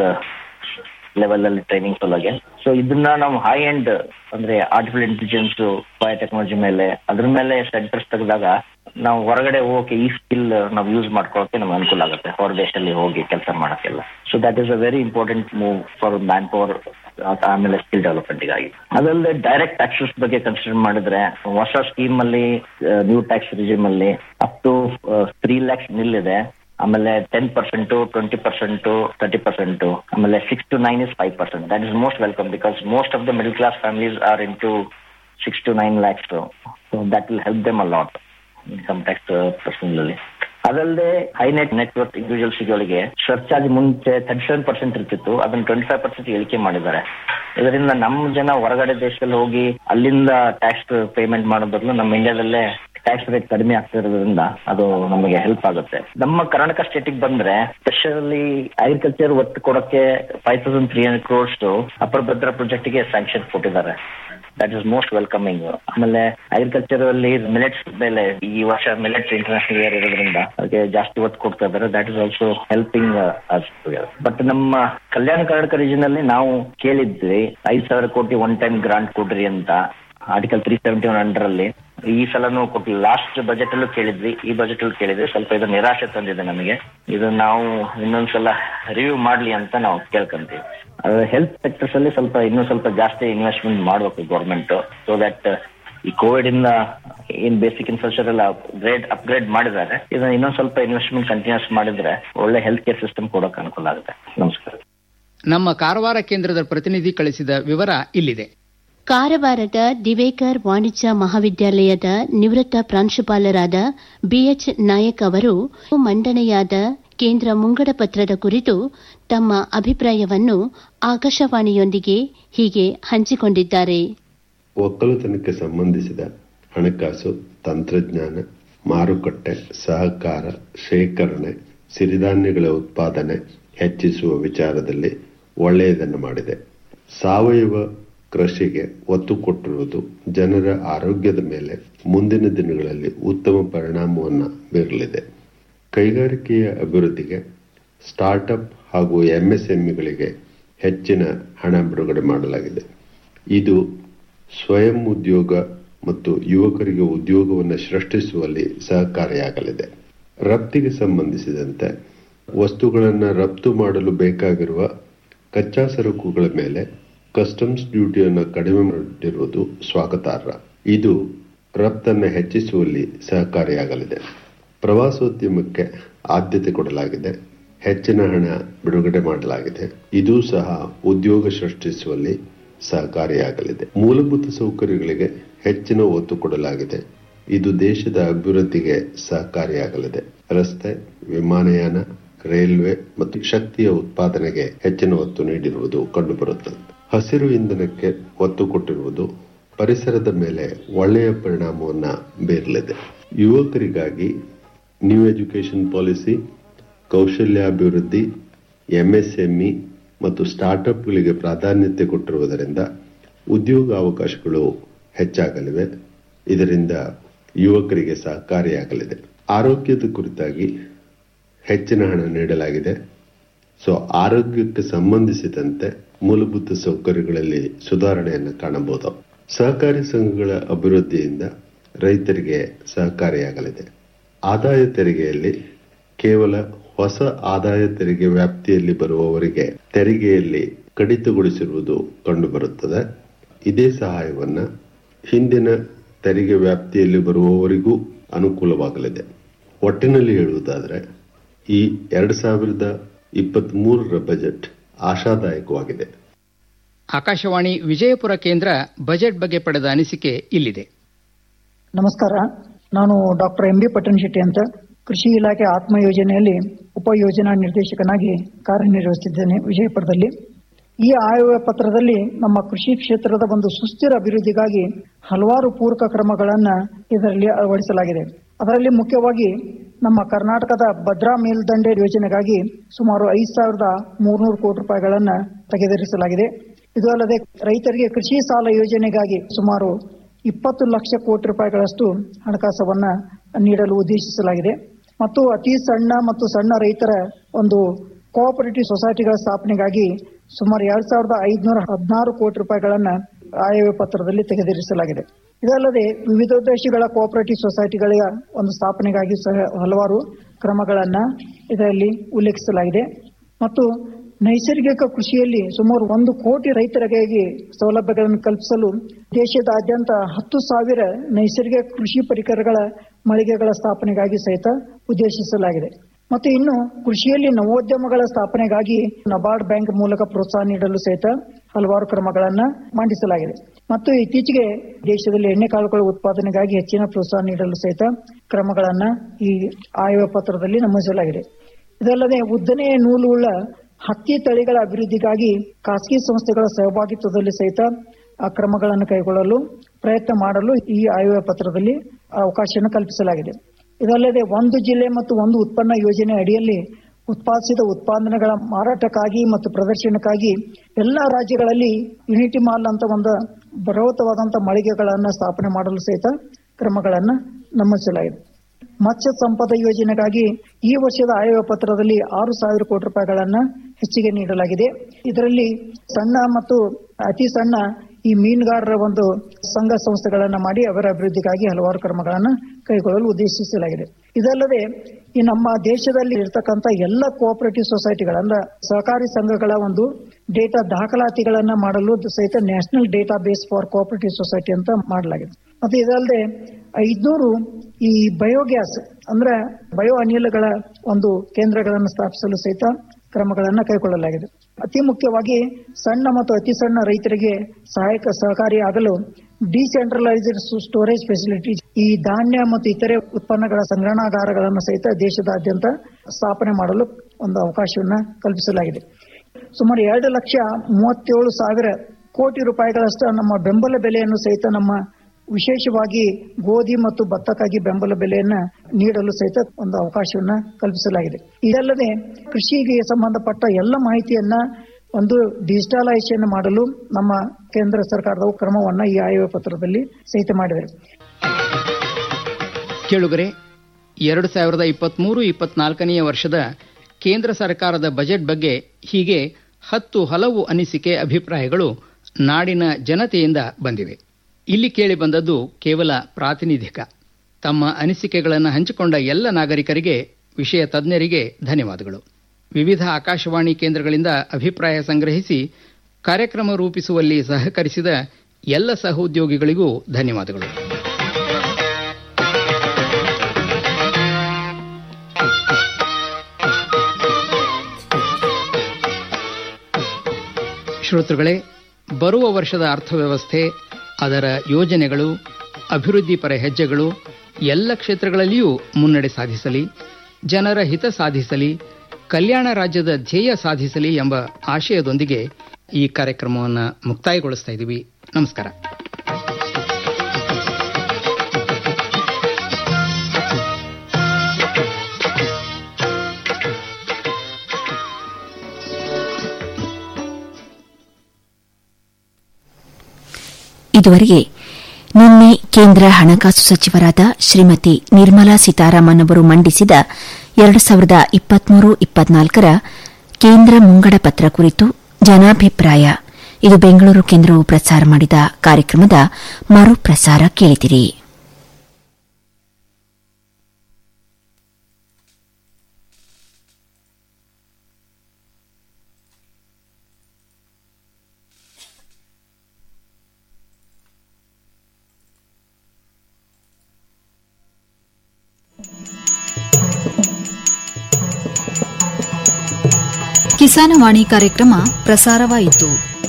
ಲೆವೆಲ್ ಅಲ್ಲಿ ಟ್ರೈನಿಂಗ್ ಸಲುವಾಗಿ ಸೊ ಇದನ್ನ ನಾವು ಹೈ ಎಂಡ್ ಅಂದ್ರೆ ಆರ್ಟಿಫಿಷಿಯಲ್ ಇಂಟೆಲಿಜೆನ್ಸ್ ಬಯೋಟೆಕ್ನಾಲಜಿ ಮೇಲೆ ಅದ್ರ ಮೇಲೆ ಸೆಂಟರ್ಸ್ ತೆಗೆದಾಗ ನಾವು ಹೊರಗಡೆ ಹೋಗಕ್ಕೆ ಈ ಸ್ಕಿಲ್ ನಾವು ಯೂಸ್ ಮಾಡ್ಕೊಳ್ಳೋಕೆ ನಮ್ಗೆ ಅನುಕೂಲ ಆಗುತ್ತೆ ಹೊರ ದೇಶದಲ್ಲಿ ಹೋಗಿ ಕೆಲಸ ಮಾಡೋಕ್ಕೆಲ್ಲ so that is a very important move for man power ಆಮೇಲೆ ಸ್ಕಿಲ್ ಡೆವಲಪ್ಮೆಂಟ್ಗಾಗಿ ಅದಲ್ಲದೆ ಡೈರೆಕ್ಟ್ ಟ್ಯಾಕ್ಸಸ್ ಬಗ್ಗೆ ಕನ್ಸಿಡರ್ ಮಾಡಿದ್ರೆ ಹೊಸ ಸ್ಕೀಮ್ ಅಲ್ಲಿ ನ್ಯೂ ಟ್ಯಾಕ್ಸ್ ರಿಜಿಮ್ ಅಲ್ಲಿ up to three lakhs nil ಇದೆ ಆಮೇಲೆ ten percent twenty percent thirty percent ಆಮೇಲೆ six to nine is five percent that is most welcome because most of the middle class families are in to six to nine lakhs so that will help them a lot income tax personal ಅಲ್ಲಿ ಅದಲ್ಲದೆ ಹೈ ನೆಟ್ ನೆಟ್ವರ್ಕ್ ಇಂಡಿವಿಜುವಲ್ಸ್ಗಳಿಗೆ ಸರ್ಚಾರ್ಜ್ ಮುಂಚೆ ತರ್ಟಿ ಸೆವೆನ್ ಪರ್ಸೆಂಟ್ ಇರ್ತಿತ್ತು ಅದನ್ನ ಟ್ವೆಂಟಿ ಫೈವ್ ಪರ್ಸೆಂಟ್ ಇಳಿಕೆ ಮಾಡಿದ್ದಾರೆ ಇದರಿಂದ ನಮ್ಮ ಜನ ಹೊರಗಡೆ ದೇಶದಲ್ಲಿ ಹೋಗಿ ಅಲ್ಲಿಂದ ಟ್ಯಾಕ್ಸ್ ಪೇಮೆಂಟ್ ಮಾಡೋ ಬದಲು ನಮ್ಮ ಇಂಡಿಯಾದಲ್ಲೇ ಟ್ಯಾಕ್ಸ್ ರೇಟ್ ಕಡಿಮೆ ಆಗ್ತಿರೋದ್ರಿಂದ ಅದು ನಮಗೆ ಹೆಲ್ಪ್ ಆಗುತ್ತೆ ನಮ್ಮ ಕರ್ನಾಟಕ ಸ್ಟೇಟಿಗೆ ಬಂದ್ರೆ ಸ್ಪೆಷಲಿ ಅಗ್ರಿಕಲ್ಚರ್ ಒತ್ತು ಕೊಡಕ್ಕೆ five thousand three hundred crores upper Bhadra project ಗೆ ಸ್ಯಾಂಕ್ಷನ್ ಕೊಟ್ಟಿದ್ದಾರೆ ದಟ್ ಇಸ್ ಮೋಸ್ಟ್ ವೆಲ್ಕಮಿಂಗ್ ಆಮೇಲೆ ಅಗ್ರಿಕಲ್ಚರ್ ಅಲ್ಲಿ ಮಿಲೆಟ್ಸ್ ಮೇಲೆ ಈ ವರ್ಷ ಮಿಲೆಟ್ಸ್ ಇಂಟರ್ನ್ಯಾಷನಲ್ ಇಯರ್ ಇರೋದ್ರಿಂದ ಅದಕ್ಕೆ ಜಾಸ್ತಿ ಒತ್ತು ಕೊಡ್ತಾ ಇದ್ದಾರೆ that is also helping but ನಮ್ಮ ಕಲ್ಯಾಣ ಕರ್ನಾಟಕ ರೀಜನ್ ಅಲ್ಲಿ ನಾವು ಕೇಳಿದ್ವಿ ಐದ್ ಸಾವಿರ ಕೋಟಿ ಒನ್ ಟೈಮ್ ಗ್ರಾಂಟ್ ಕೊಡ್ರಿ ಅಂತ article three seventy one under ಅಲ್ಲಿ ಈ ಸಲನು ಕೊಟ್ಟಿಲ್ಲ ಲಾಸ್ಟ್ ಬಜೆಟ್ ಅಲ್ಲೂ ಕೇಳಿದ್ವಿ ಈ ಬಜೆಟ್ ಅಲ್ಲಿ ಕೇಳಿದ್ವಿ ಸ್ವಲ್ಪ ಇದು ನಿರಾಶೆ ತಂದಿದೆ ನಮಗೆ ಇದು ನಾವು ಇನ್ನೊಂದ್ಸಲ ರಿವ್ಯೂ ಮಾಡ್ಲಿ ಅಂತ ನಾವು ಕೇಳ್ಕೊಂತೀವಿ ಹೆಲ್ತ್ ಸೆಕ್ಟರ್ಸ್ ಅಲ್ಲಿ ಸ್ವಲ್ಪ ಇನ್ನೂ ಸ್ವಲ್ಪ ಜಾಸ್ತಿ ಇನ್ವೆಸ್ಟ್ಮೆಂಟ್ ಮಾಡಬೇಕು ಗೌರ್ಮೆಂಟ್ ಸೊ ದಟ್ ಈ ಕೋವಿಡ್ ಇಂದ ಏನ್ ಬೇಸಿಕ್ ಇನ್ಫ್ರಾಸ್ಟ್ರಕ್ಚರ್ ಎಲ್ಲ ಗ್ರೇಡ್ ಅಪ್ಗ್ರೇಡ್ ಮಾಡಿದ್ದಾರೆ ಇದನ್ನ ಇನ್ನೊಂದ್ ಸ್ವಲ್ಪ ಇನ್ವೆಸ್ಟ್ಮೆಂಟ್ ಕಂಟಿನ್ಯೂಸ್ ಮಾಡಿದ್ರೆ ಒಳ್ಳೆ ಹೆಲ್ತ್ ಕೇರ್ ಸಿಸ್ಟಮ್ ಕೊಡೋಕೆ ಅನುಕೂಲ ಆಗುತ್ತೆ ನಮಸ್ಕಾರ ನಮ್ಮ ಕಾರವಾರ ಕೇಂದ್ರದ ಪ್ರತಿನಿಧಿ ಕಳಿಸಿದ ವಿವರ ಇಲ್ಲಿದೆ ಕಾರವಾರದ ದಿವೇಕರ್ ವಾಣಿಜ್ಯ ಮಹಾವಿದ್ಯಾಲಯದ ನಿವೃತ್ತ ಪ್ರಾಂಶುಪಾಲರಾದ ಬಿಎಚ್ ನಾಯಕ್ ಅವರು ಮಂಡನೆಯಾದ ಕೇಂದ್ರ ಮುಂಗಡ ಪತ್ರದ ಕುರಿತು ತಮ್ಮ ಅಭಿಪ್ರಾಯವನ್ನು ಆಕಾಶವಾಣಿಯೊಂದಿಗೆ ಹೀಗೆ ಹಂಚಿಕೊಂಡಿದ್ದಾರೆ ಒಕ್ಕಲುತನಕ್ಕೆ ಸಂಬಂಧಿಸಿದ ಹಣಕಾಸು ತಂತ್ರಜ್ಞಾನ ಮಾರುಕಟ್ಟೆ ಸಹಕಾರ ಶೇಖರಣೆ ಸಿರಿಧಾನ್ಯಗಳ ಉತ್ಪಾದನೆ ಹೆಚ್ಚಿಸುವ ವಿಚಾರದಲ್ಲಿ ಒಳ್ಳೆಯದನ್ನು ಮಾಡಿದೆ ಸಾವಯವ ಕೃಷಿಗೆ ಒತ್ತು ಕೊಟ್ಟಿರುವುದು ಜನರ ಆರೋಗ್ಯದ ಮೇಲೆ ಮುಂದಿನ ದಿನಗಳಲ್ಲಿ ಉತ್ತಮ ಪರಿಣಾಮವನ್ನು ಬೀರಲಿದೆ ಕೈಗಾರಿಕೆಯ ಅಭಿವೃದ್ಧಿಗೆ ಸ್ಟಾರ್ಟ್ಅಪ್ ಹಾಗೂ ಎಂಎಸ್ಎಂಇಗಳಿಗೆ ಹೆಚ್ಚಿನ ಹಣ ಬಿಡುಗಡೆ ಮಾಡಲಾಗಿದೆ ಇದು ಸ್ವಯಂ ಉದ್ಯೋಗ ಮತ್ತು ಯುವಕರಿಗೆ ಉದ್ಯೋಗವನ್ನು ಸೃಷ್ಟಿಸುವಲ್ಲಿ ಸಹಕಾರಿಯಾಗಲಿದೆ ರಫ್ತಿಗೆ ಸಂಬಂಧಿಸಿದಂತೆ ವಸ್ತುಗಳನ್ನು ರಫ್ತು ಮಾಡಲು ಬೇಕಾಗಿರುವ ಕಚ್ಚಾ ಸರಕುಗಳ ಮೇಲೆ ಕಸ್ಟಮ್ಸ್ ಡ್ಯೂಟಿಯನ್ನು ಕಡಿಮೆ ಮಾಡಿರುವುದು ಸ್ವಾಗತಾರ್ಹ ಇದು ರಫ್ತನ್ನು ಹೆಚ್ಚಿಸುವಲ್ಲಿ ಸಹಕಾರಿಯಾಗಲಿದೆ ಪ್ರವಾಸೋದ್ಯಮಕ್ಕೆ ಆದ್ಯತೆ ಕೊಡಲಾಗಿದೆ ಹೆಚ್ಚಿನ ಹಣ ಬಿಡುಗಡೆ ಮಾಡಲಾಗಿದೆ ಇದು ಸಹ ಉದ್ಯೋಗ ಸೃಷ್ಟಿಸುವಲ್ಲಿ ಸಹಕಾರಿಯಾಗಲಿದೆ ಮೂಲಭೂತ ಸೌಕರ್ಯಗಳಿಗೆ ಹೆಚ್ಚಿನ ಒತ್ತು ಕೊಡಲಾಗಿದೆ ಇದು ದೇಶದ ಅಭಿವೃದ್ಧಿಗೆ ಸಹಕಾರಿಯಾಗಲಿದೆ ರಸ್ತೆ ವಿಮಾನಯಾನ ರೈಲ್ವೆ ಮತ್ತು ಶಕ್ತಿಯ ಉತ್ಪಾದನೆಗೆ ಹೆಚ್ಚಿನ ಒತ್ತು ನೀಡಿರುವುದು ಕಂಡುಬರುತ್ತದೆ ಹಸಿರು ಇಂಧನಕ್ಕೆ ಒತ್ತು ಕೊಟ್ಟಿರುವುದು ಪರಿಸರದ ಮೇಲೆ ಒಳ್ಳೆಯ ಪರಿಣಾಮವನ್ನ ಬೀರಲಿದೆ ಯುವಕರಿಗಾಗಿ ನ್ಯೂ ಎಜುಕೇಶನ್ ಪಾಲಿಸಿ ಕೌಶಲ್ಯಾಭಿವೃದ್ಧಿ ಎಂಎಸ್ಎಂಇ ಮತ್ತು ಸ್ಟಾರ್ಟ್ಅಪ್ಗಳಿಗೆ ಪ್ರಾಧಾನ್ಯತೆ ಕೊಟ್ಟಿರುವುದರಿಂದ ಉದ್ಯೋಗ ಅವಕಾಶಗಳು ಹೆಚ್ಚಾಗಲಿವೆ ಇದರಿಂದ ಯುವಕರಿಗೆ ಸಹಕಾರಿಯಾಗಲಿದೆ ಆರೋಗ್ಯದ ಕುರಿತಾಗಿ ಹೆಚ್ಚಿನ ಹಣ ನೀಡಲಾಗಿದೆ ಸೊ ಆರೋಗ್ಯಕ್ಕೆ ಸಂಬಂಧಿಸಿದಂತೆ ಮೂಲಭೂತ ಸೌಕರ್ಯಗಳಲ್ಲಿ ಸುಧಾರಣೆಯನ್ನು ಕಾಣಬಹುದು ಸಹಕಾರಿ ಸಂಘಗಳ ಅಭಿವೃದ್ಧಿಯಿಂದ ರೈತರಿಗೆ ಸಹಕಾರಿಯಾಗಲಿದೆ ಆದಾಯ ತೆರಿಗೆಯಲ್ಲಿ ಕೇವಲ ಹೊಸ ಆದಾಯ ತೆರಿಗೆ ವ್ಯಾಪ್ತಿಯಲ್ಲಿ ಬರುವವರಿಗೆ ತೆರಿಗೆಯಲ್ಲಿ ಕಡಿತಗೊಳಿಸಿರುವುದು ಕಂಡುಬರುತ್ತದೆ ಇದೇ ಸಹಾಯವನ್ನ ಹಿಂದಿನ ತೆರಿಗೆ ವ್ಯಾಪ್ತಿಯಲ್ಲಿ ಬರುವವರಿಗೂ ಅನುಕೂಲವಾಗಲಿದೆ ಒಟ್ಟಿನಲ್ಲಿ ಹೇಳುವುದಾದರೆ ಈ ಎರಡು ಸಾವಿರದ ಇಪ್ಪತ್ತ್ ಮೂರರ ಬಜೆಟ್ ಆಶಾದಾಯಕವಾಗಿದೆ ಆಕಾಶವಾಣಿ ವಿಜಯಪುರ ಕೇಂದ್ರ ಬಜೆಟ್ ಬಗ್ಗೆ ಪಡೆದ ಅನಿಸಿಕೆ ಇಲ್ಲಿದೆ ನಮಸ್ಕಾರ ನಾನು ಡಾಕ್ಟರ್ ಎಂ ಬಿ ಪಟ್ಟಣ ಶೆಟ್ಟಿ ಅಂತ ಕೃಷಿ ಇಲಾಖೆ ಆತ್ಮ ಯೋಜನೆಯಲ್ಲಿ ಉಪಯೋಜನಾ ನಿರ್ದೇಶಕನಾಗಿ ಕಾರ್ಯನಿರ್ವಹಿಸುತ್ತಿದ್ದೇನೆ ವಿಜಯಪುರದಲ್ಲಿ ಈ ಆಯವ್ಯಯ ಪತ್ರದಲ್ಲಿ ನಮ್ಮ ಕೃಷಿ ಕ್ಷೇತ್ರದ ಒಂದು ಸುಸ್ಥಿರ ಅಭಿವೃದ್ಧಿಗಾಗಿ ಹಲವಾರು ಪೂರಕ ಕ್ರಮಗಳನ್ನ ಇದರಲ್ಲಿ ಅಳವಡಿಸಲಾಗಿದೆ ಅದರಲ್ಲಿ ಮುಖ್ಯವಾಗಿ ನಮ್ಮ ಕರ್ನಾಟಕದ ಭದ್ರಾ ಮೇಲ್ದಂಡೆ ಯೋಜನೆಗಾಗಿ ಸುಮಾರು ಐದು ಸಾವಿರದ ಮೂರ್ನೂರು ಕೋಟಿ ರೂಪಾಯಿಗಳನ್ನ ತೆಗೆದಿರಿಸಲಾಗಿದೆ ಇದು ಅಲ್ಲದೆ ರೈತರಿಗೆ ಕೃಷಿ ಸಾಲ ಯೋಜನೆಗಾಗಿ ಸುಮಾರು ಇಪ್ಪತ್ತು ಲಕ್ಷ ಕೋಟಿ ರೂಪಾಯಿಗಳಷ್ಟು ಹಣಕಾಸವನ್ನ ನೀಡಲು ಉದ್ದೇಶಿಸಲಾಗಿದೆ ಮತ್ತು ಅತಿ ಸಣ್ಣ ಮತ್ತು ಸಣ್ಣ ರೈತರ ಒಂದು ಕೋಆಪರೇಟಿವ್ ಸೊಸೈಟಿಗಳ ಸ್ಥಾಪನೆಗಾಗಿ ಸುಮಾರು ಎರಡ್ ಸಾವಿರದ ಐದುನೂರ ಹದಿನಾರು ಕೋಟಿ ರೂಪಾಯಿಗಳನ್ನ ಆಯವ್ಯಯ ಪತ್ರದಲ್ಲಿ ತೆಗೆದಿರಿಸಲಾಗಿದೆ ಇದಲ್ಲದೆ ವಿವಿಧೋದ್ದೇಶಗಳ ಕೋಆಪರೇಟಿವ್ ಸೊಸೈಟಿಗಳ ಒಂದು ಸ್ಥಾಪನೆಗಾಗಿ ಸಹ ಹಲವಾರು ಕ್ರಮಗಳನ್ನ ಇದರಲ್ಲಿ ಉಲ್ಲೇಖಿಸಲಾಗಿದೆ ಮತ್ತು ನೈಸರ್ಗಿಕ ಕೃಷಿಯಲ್ಲಿ ಸುಮಾರು ಒಂದು ಕೋಟಿ ರೈತರಿಗಾಗಿ ಸೌಲಭ್ಯಗಳನ್ನು ಕಲ್ಪಿಸಲು ದೇಶದಾದ್ಯಂತ ಹತ್ತು ಸಾವಿರ ನೈಸರ್ಗಿಕ ಕೃಷಿ ಪರಿಕರಗಳ ಮಳಿಗೆಗಳ ಸ್ಥಾಪನೆಗಾಗಿ ಸಹಿತ ಉದ್ದೇಶಿಸಲಾಗಿದೆ ಮತ್ತು ಇನ್ನು ಕೃಷಿಯಲ್ಲಿ ನವೋದ್ಯಮಗಳ ಸ್ಥಾಪನೆಗಾಗಿ ನಬಾರ್ಡ್ ಬ್ಯಾಂಕ್ ಮೂಲಕ ಪ್ರೋತ್ಸಾಹ ನೀಡಲು ಸಹಿತ ಹಲವಾರು ಕ್ರಮಗಳನ್ನ ಮಂಡಿಸಲಾಗಿದೆ ಮತ್ತು ಇತ್ತೀಚೆಗೆ ದೇಶದಲ್ಲಿ ಎಣ್ಣೆಕಾಳುಗಳ ಉತ್ಪಾದನೆಗಾಗಿ ಹೆಚ್ಚಿನ ಪ್ರೋತ್ಸಾಹ ನೀಡಲು ಸಹಿತ ಕ್ರಮಗಳನ್ನ ಈ ಆಯವ್ಯಯ ಪತ್ರದಲ್ಲಿ ನಮೂದಿಸಲಾಗಿದೆ ಇದಲ್ಲದೆ ಉದ್ದನೆಯ ನೂಲುಳ್ಳ ಹತ್ತಿ ತಳಿಗಳ ಅಭಿವೃದ್ಧಿಗಾಗಿ ಖಾಸಗಿ ಸಂಸ್ಥೆಗಳ ಸಹಭಾಗಿತ್ವದಲ್ಲಿ ಸಹಿತ ಆ ಕ್ರಮಗಳನ್ನು ಕೈಗೊಳ್ಳಲು ಪ್ರಯತ್ನ ಮಾಡಲು ಈ ಆಯವ್ಯಯ ಪತ್ರದಲ್ಲಿ ಅವಕಾಶವನ್ನು ಕಲ್ಪಿಸಲಾಗಿದೆ ಇದಲ್ಲದೆ ಒಂದು ಜಿಲ್ಲೆ ಮತ್ತು ಒಂದು ಉತ್ಪನ್ನ ಯೋಜನೆ ಅಡಿಯಲ್ಲಿ ಉತ್ಪಾದಿಸಿದ ಉತ್ಪಾದನೆಗಳ ಮಾರಾಟಕ್ಕಾಗಿ ಮತ್ತು ಪ್ರದರ್ಶನಕ್ಕಾಗಿ ಎಲ್ಲ ರಾಜ್ಯಗಳಲ್ಲಿ ಯುನಿಟಿ ಮಾಲ್ ಅಂತ ಒಂದು ಬೃಹತ್ತವಾದಂತಹ ಮಳಿಗೆಗಳನ್ನ ಸ್ಥಾಪನೆ ಮಾಡಲು ಸಹಿತ ಕ್ರಮಗಳನ್ನ ನಮೂದಿಸಲಾಗಿದೆ ಮತ್ಸ್ಯ ಸಂಪದ ಯೋಜನೆಗಾಗಿ ಈ ವರ್ಷದ ಆಯವ್ಯಯ ಪತ್ರದಲ್ಲಿ ಆರು ಸಾವಿರ ಕೋಟಿ ರೂಪಾಯಿಗಳನ್ನ ಹೆಚ್ಚಿಗೆ ನೀಡಲಾಗಿದೆ ಇದರಲ್ಲಿ ಸಣ್ಣ ಮತ್ತು ಅತಿ ಸಣ್ಣ ಈ ಮೀನುಗಾರರ ಒಂದು ಸಂಘ ಸಂಸ್ಥೆಗಳನ್ನ ಮಾಡಿ ಅವರ ಅಭಿವೃದ್ಧಿಗಾಗಿ ಹಲವಾರು ಕ್ರಮಗಳನ್ನ ಕೈಗೊಳ್ಳಲು ಉದ್ದೇಶಿಸಲಾಗಿದೆ ಇದಲ್ಲದೆ ಈ ನಮ್ಮ ದೇಶದಲ್ಲಿ ಇರ್ತಕ್ಕಂಥ ಎಲ್ಲ ಕೋಆಪರೇಟಿವ್ ಸೊಸೈಟಿಗಳ ಅಂದ್ರೆ ಸಹಕಾರಿ ಸಂಘಗಳ ಒಂದು ಡೇಟಾ ದಾಖಲಾತಿಗಳನ್ನ ಮಾಡಲು ಸಹಿತ national database for cooperative society ಅಂತ ಮಾಡಲಾಗಿದೆ ಮತ್ತೆ ಇದಲ್ಲದೆ ಐದ್ನೂರು ಈ ಬಯೋಗ್ಯಾಸ್ ಅಂದ್ರೆ ಬಯೋ ಅನಿಲಗಳ ಒಂದು ಕೇಂದ್ರಗಳನ್ನು ಸ್ಥಾಪಿಸಲು ಸಹಿತ ಕ್ರಮಗಳನ್ನ ಕೈಗೊಳ್ಳಲಾಗಿದೆ ಅತಿ ಮುಖ್ಯವಾಗಿ ಸಣ್ಣ ಮತ್ತು ಅತಿ ಸಣ್ಣ ರೈತರಿಗೆ ಸಹಾಯಕ ಸಹಕಾರಿಯಾಗಲು ಡಿಸೆಂಟ್ರಲೈಸ್ಡ್ ಸ್ಟೋರೇಜ್ ಫೆಸಿಲಿಟಿ ಈ ಧಾನ್ಯ ಮತ್ತು ಇತರೆ ಉತ್ಪನ್ನಗಳ ಸಂಗ್ರಹಣಾಗಾರಗಳನ್ನು ಸಹಿತ ದೇಶದಾದ್ಯಂತ ಸ್ಥಾಪನೆ ಮಾಡಲು ಒಂದು ಅವಕಾಶವನ್ನ ಕಲ್ಪಿಸಲಾಗಿದೆ ಸುಮಾರು ಎರಡು ಲಕ್ಷ ಮೂವತ್ತೇಳು ಸಾವಿರ ಕೋಟಿ ರೂಪಾಯಿಗಳಷ್ಟು ನಮ್ಮ ಬೆಂಬಲ ಬೆಲೆಯನ್ನು ಸಹಿತ ನಮ್ಮ ವಿಶೇಷವಾಗಿ ಗೋಧಿ ಮತ್ತು ಭತ್ತಕ್ಕಾಗಿ ಬೆಂಬಲ ಬೆಲೆಯನ್ನ ನೀಡಲು ಸಹಿತ ಒಂದು ಅವಕಾಶವನ್ನ ಕಲ್ಪಿಸಲಾಗಿದೆ ಇದಲ್ಲದೆ ಕೃಷಿಗೆ ಸಂಬಂಧಪಟ್ಟ ಎಲ್ಲ ಮಾಹಿತಿಯನ್ನ ಒಂದು ಡಿಜಿಟಲೈಸೇಷನ್ ಮಾಡಲು ನಮ್ಮ ಕೇಂದ್ರ ಸರ್ಕಾರದ ಕ್ರಮವನ್ನ ಈ ಆಯವ್ಯ ಪತ್ರದಲ್ಲಿ ಸಹಿತ ಮಾಡಿದೆ ಕೇಳುಗರೆ ಎರಡು ಸಾವಿರದ ಇಪ್ಪತ್ಮೂರು ಇಪ್ಪತ್ನಾಲ್ಕನೆಯ ವರ್ಷದ ಕೇಂದ್ರ ಸರ್ಕಾರದ ಬಜೆಟ್ ಬಗ್ಗೆ ಹೀಗೆ ಹತ್ತು ಹಲವು ಅನಿಸಿಕೆ ಅಭಿಪ್ರಾಯಗಳು ನಾಡಿನ ಜನತೆಯಿಂದ ಬಂದಿವೆ ಇಲ್ಲಿ ಕೇಳಿ ಬಂದದ್ದು ಕೇವಲ ಪ್ರಾತಿನಿಧಿಕ ತಮ್ಮ ಅನಿಸಿಕೆಗಳನ್ನು ಹಂಚಿಕೊಂಡ ಎಲ್ಲ ನಾಗರಿಕರಿಗೆ ವಿಷಯ ತಜ್ಞರಿಗೆ ಧನ್ಯವಾದಗಳು ವಿವಿಧ ಆಕಾಶವಾಣಿ ಕೇಂದ್ರಗಳಿಂದ ಅಭಿಪ್ರಾಯ ಸಂಗ್ರಹಿಸಿ ಕಾರ್ಯಕ್ರಮ ರೂಪಿಸುವಲ್ಲಿ ಸಹಕರಿಸಿದ ಎಲ್ಲ ಸಹೋದ್ಯೋಗಿಗಳಿಗೂ ಧನ್ಯವಾದಗಳು ಶ್ರೋತೃಗಳೇ ಬರುವ ವರ್ಷದ ಅರ್ಥವ್ಯವಸ್ಥೆ ಅದರ ಯೋಜನೆಗಳು ಅಭಿವೃದ್ಧಿಪರ ಹೆಜ್ಜೆಗಳು ಎಲ್ಲ ಕ್ಷೇತ್ರಗಳಲ್ಲಿಯೂ ಮುನ್ನಡೆ ಸಾಧಿಸಲಿ ಜನರ ಹಿತ ಸಾಧಿಸಲಿ ಕಲ್ಯಾಣ ರಾಜ್ಯದ ಧ್ಯೇಯ ಸಾಧಿಸಲಿ ಎಂಬ ಆಶಯದೊಂದಿಗೆ ಈ ಕಾರ್ಯಕ್ರಮವನ್ನು ಮುಕ್ತಾಯಗೊಳಿಸ್ತಾ ಇದ್ದೀವಿ ನಮಸ್ಕಾರ ಇದುವರೆಗೆ ನಿನ್ನೆ ಕೇಂದ್ರ ಹಣಕಾಸು ಸಚಿವರಾದ ಶ್ರೀಮತಿ ನಿರ್ಮಲಾ ಸೀತಾರಾಮನ್ ಅವರು ಮಂಡಿಸಿದ ಎರಡು ಸಾವಿರದ ಇಪ್ಪತ್ಮೂರು ಇಪ್ಪತ್ನಾಲ್ಕರ ಕೇಂದ್ರ ಮುಂಗಡ ಪತ್ರ ಕುರಿತು ಜನಾಭಿಪ್ರಾಯ ಇದು ಬೆಂಗಳೂರು ಕೇಂದ್ರವು ಪ್ರಸಾರ ಮಾಡಿದ ಕಾರ್ಯಕ್ರಮದ ಮರುಪ್ರಸಾರ ಕೇಳಿದಿರಿ ಕಿಸಾನವಾಣಿ ಕಾರ್ಯಕ್ರಮ ಪ್ರಸಾರವಾಯಿತು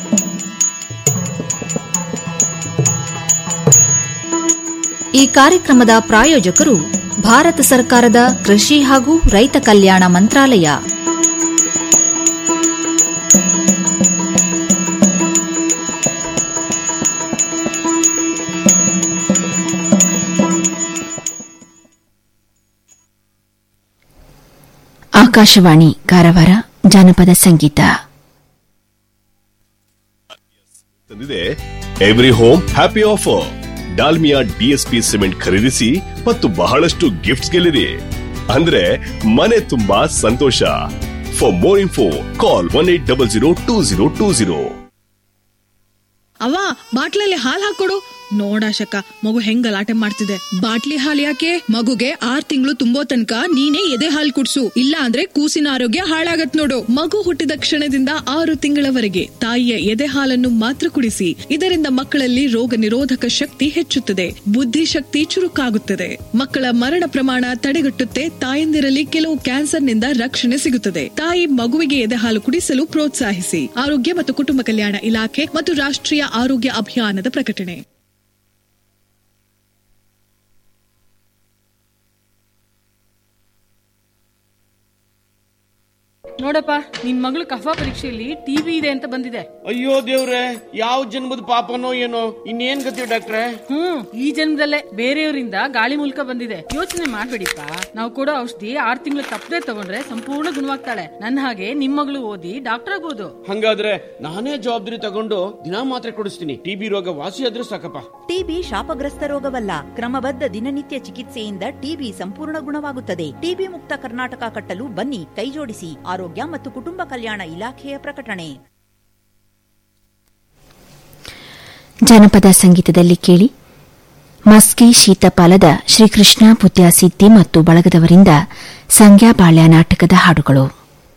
ಈ ಕಾರ್ಯಕ್ರಮದ ಪ್ರಾಯೋಜಕರು ಭಾರತ ಸರ್ಕಾರದ ಕೃಷಿ ಹಾಗೂ ರೈತ ಕಲ್ಯಾಣ ಮಂತ್ರಾಲಯ ಆಕಾಶವಾಣಿ ಕಾರವಾರ ಜಾನಪದ ಸಂಗೀತ ತಂದಿದೆ every home happy offer Dalmia DSP cement ಖರೀದಿಸಿ ಮತ್ತು ಬಹಳಷ್ಟು ಗಿಫ್ಟ್ಸ್ ಗೆಲ್ಲಿರಿ ಅಂದ್ರೆ ಮನೆ ತುಂಬಾ ಸಂತೋಷ for more info call one eight double zero two zero two zero ಅವ್ವ ಬಾಟ್ಲಲ್ಲಿ ಹಾಲ್ ಹಾಕೊಡು ನೋಡಾಶಕ ಮಗು ಹೆಂಗ್ ಗಲಾಟೆ ಮಾಡ್ತಿದೆ ಬಾಟ್ಲಿ ಹಾಲ್ ಯಾಕೆ ಮಗುಗೆ ಆರ್ ತಿಂಗಳು ತುಂಬೋ ತನಕ ನೀನೇ ಎದೆ ಹಾಲ್ ಕುಡ್ಸು ಇಲ್ಲ ಅಂದ್ರೆ ಕೂಸಿನ ಆರೋಗ್ಯ ಹಾಳಾಗತ್ ನೋಡು ಮಗು ಹುಟ್ಟಿದ ಕ್ಷಣದಿಂದ ಆರು ತಿಂಗಳವರೆಗೆ ತಾಯಿಯ ಎದೆ ಹಾಲನ್ನು ಮಾತ್ರ ಕುಡಿಸಿ ಇದರಿಂದ ಮಕ್ಕಳಲ್ಲಿ ರೋಗ ನಿರೋಧಕ ಶಕ್ತಿ ಹೆಚ್ಚುತ್ತದೆ ಬುದ್ಧಿಶಕ್ತಿ ಚುರುಕಾಗುತ್ತದೆ ಮಕ್ಕಳ ಮರಣ ಪ್ರಮಾಣ ತಡೆಗಟ್ಟುತ್ತೆ ತಾಯಂದಿರಲ್ಲಿ ಕೆಲವು ಕ್ಯಾನ್ಸರ್ನಿಂದ ರಕ್ಷಣೆ ಸಿಗುತ್ತದೆ ತಾಯಿ ಮಗುವಿಗೆ ಎದೆ ಹಾಲು ಕುಡಿಸಲು ಪ್ರೋತ್ಸಾಹಿಸಿ ಆರೋಗ್ಯ ಮತ್ತು ಕುಟುಂಬ ಕಲ್ಯಾಣ ಇಲಾಖೆ ಮತ್ತು ರಾಷ್ಟ್ರೀಯ ಆರೋಗ್ಯ ಅಭಿಯಾನದ ಪ್ರಕಟಣೆ ನೋಡಪ್ಪ ನಿನ್ ಮಗಳು ಕಫಾ ಪರೀಕ್ಷೆಯಲ್ಲಿ ಟಿವಿ ಇದೆ ಅಂತ ಬಂದಿದೆ ಅಯ್ಯೋ ದೇವ್ರೆ ಯಾವ ಜನ್ಮದ ಪಾಪನೋ ಏನೋ ಇನ್ನೇನ್ ಗತಿ ಡಾಕ್ಟ್ರೆ ಹ್ಮ್ ಈ ಜನ್ಮದಲ್ಲೇ ಬೇರೆಯವರಿಂದ ಗಾಳಿ ಮೂಲಕ ಬಂದಿದೆ ಯೋಚನೆ ಮಾಡ್ಬೇಡಿಪ್ಪ ನಾವು ಕೊಡೋ ಔಷಧಿ ಆರ್ ತಿಂಗಳು ತಪ್ಪದೆ ತಗೊಂಡ್ರೆ ಸಂಪೂರ್ಣ ಗುಣವಾಗ್ತಾಳೆ ನನ್ನ ಹಾಗೆ ನಿಮ್ ಮಗಳು ಓದಿ ಡಾಕ್ಟರ್ ಆಗ್ಬೋದು ಹಂಗಾದ್ರೆ ನಾನೇ ಜವಾಬ್ದಾರಿ ತಗೊಂಡು ದಿನಾ ಮಾತ್ರೆ ಕೊಡಿಸ್ತೀನಿ ಟಿಬಿ ರೋಗ ವಾಸಿ ಆದ್ರೂ ಸಾಕಪ್ಪ ಟಿಬಿ ಶಾಪಗ್ರಸ್ತ ರೋಗವಲ್ಲ ಕ್ರಮಬದ್ಧ ದಿನನಿತ್ಯ ಚಿಕಿತ್ಸೆಯಿಂದ ಟಿಬಿ ಸಂಪೂರ್ಣ ಗುಣವಾಗುತ್ತದೆ ಟಿಬಿ ಮುಕ್ತ ಕರ್ನಾಟಕ ಕಟ್ಟಲು ಬನ್ನಿ ಕೈಜೋಡಿಸಿ ಆರೋಗ್ಯ ಮತ್ತು ಕುಟುಂಬ ಕಲ್ಯಾಣ ಇಲಾಖೆಯ ಪ್ರಕಟಣೆ ಜನಪದ ಸಂಗೀತದಲ್ಲಿ ಕೇಳಿ ಮಸ್ಕಿ ಶೀತಪಾಲದ ಶ್ರೀಕೃಷ್ಣ ಪುತ್ಯಾಸಿದ್ದಿ ಮತ್ತು ಬಳಗದವರಿಂದ ಸಂಗ್ಯಾ ಬಾಳ್ಯ ನಾಟಕದ ಹಾಡುಗಳು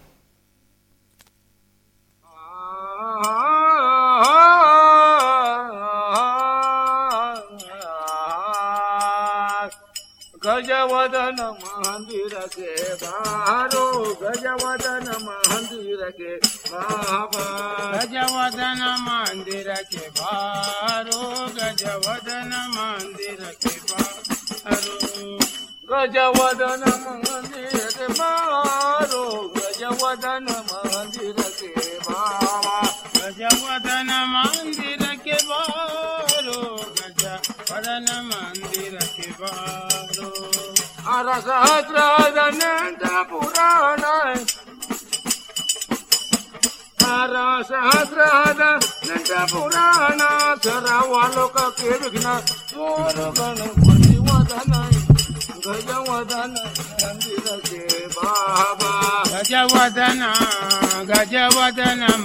ಗಜವದನ ಮಂದಿರಕ್ಕೆ ಬಾರೋ ಗಜವದನ ಮಂದಿರಕ್ಕೆ ಬಾಬಾ ಗಜವದನ ಮಂದಿರಕ್ಕೆ ಬಾರೋ ಗಜವದನ ಮಂದಿರಕ್ಕೆ ಬಾರೋ ಗಜವದನ ಮಂದಿರಕ್ಕೆ ಬಾರೋ ಗಜವದನ ಮಂದಿರಕ್ಕೆ ಬಾಬಾ ಗಜವದನ ಮಂದಿರಕ್ಕೆ ಬಾರೋ ಗಜವದನ ಮಂದಿರಕ್ಕೆ ಬಾರೋ ಅರಸಹಸ್ರದ ನಂದ ಪುರಾಣ ಅರಸಹಸ್ರದ ನಂದ ಪುರಾಣ ಸರವಾಲೋಕಕ್ಕೆ ವಿಘ್ನ ಸೋರು ಗಣಪತಿ ವದನ ಗಜವದನ ಮಂದಿರಕ್ಕೆ ಬಾಬಾ ಗಜವದನ ಗಜವದನ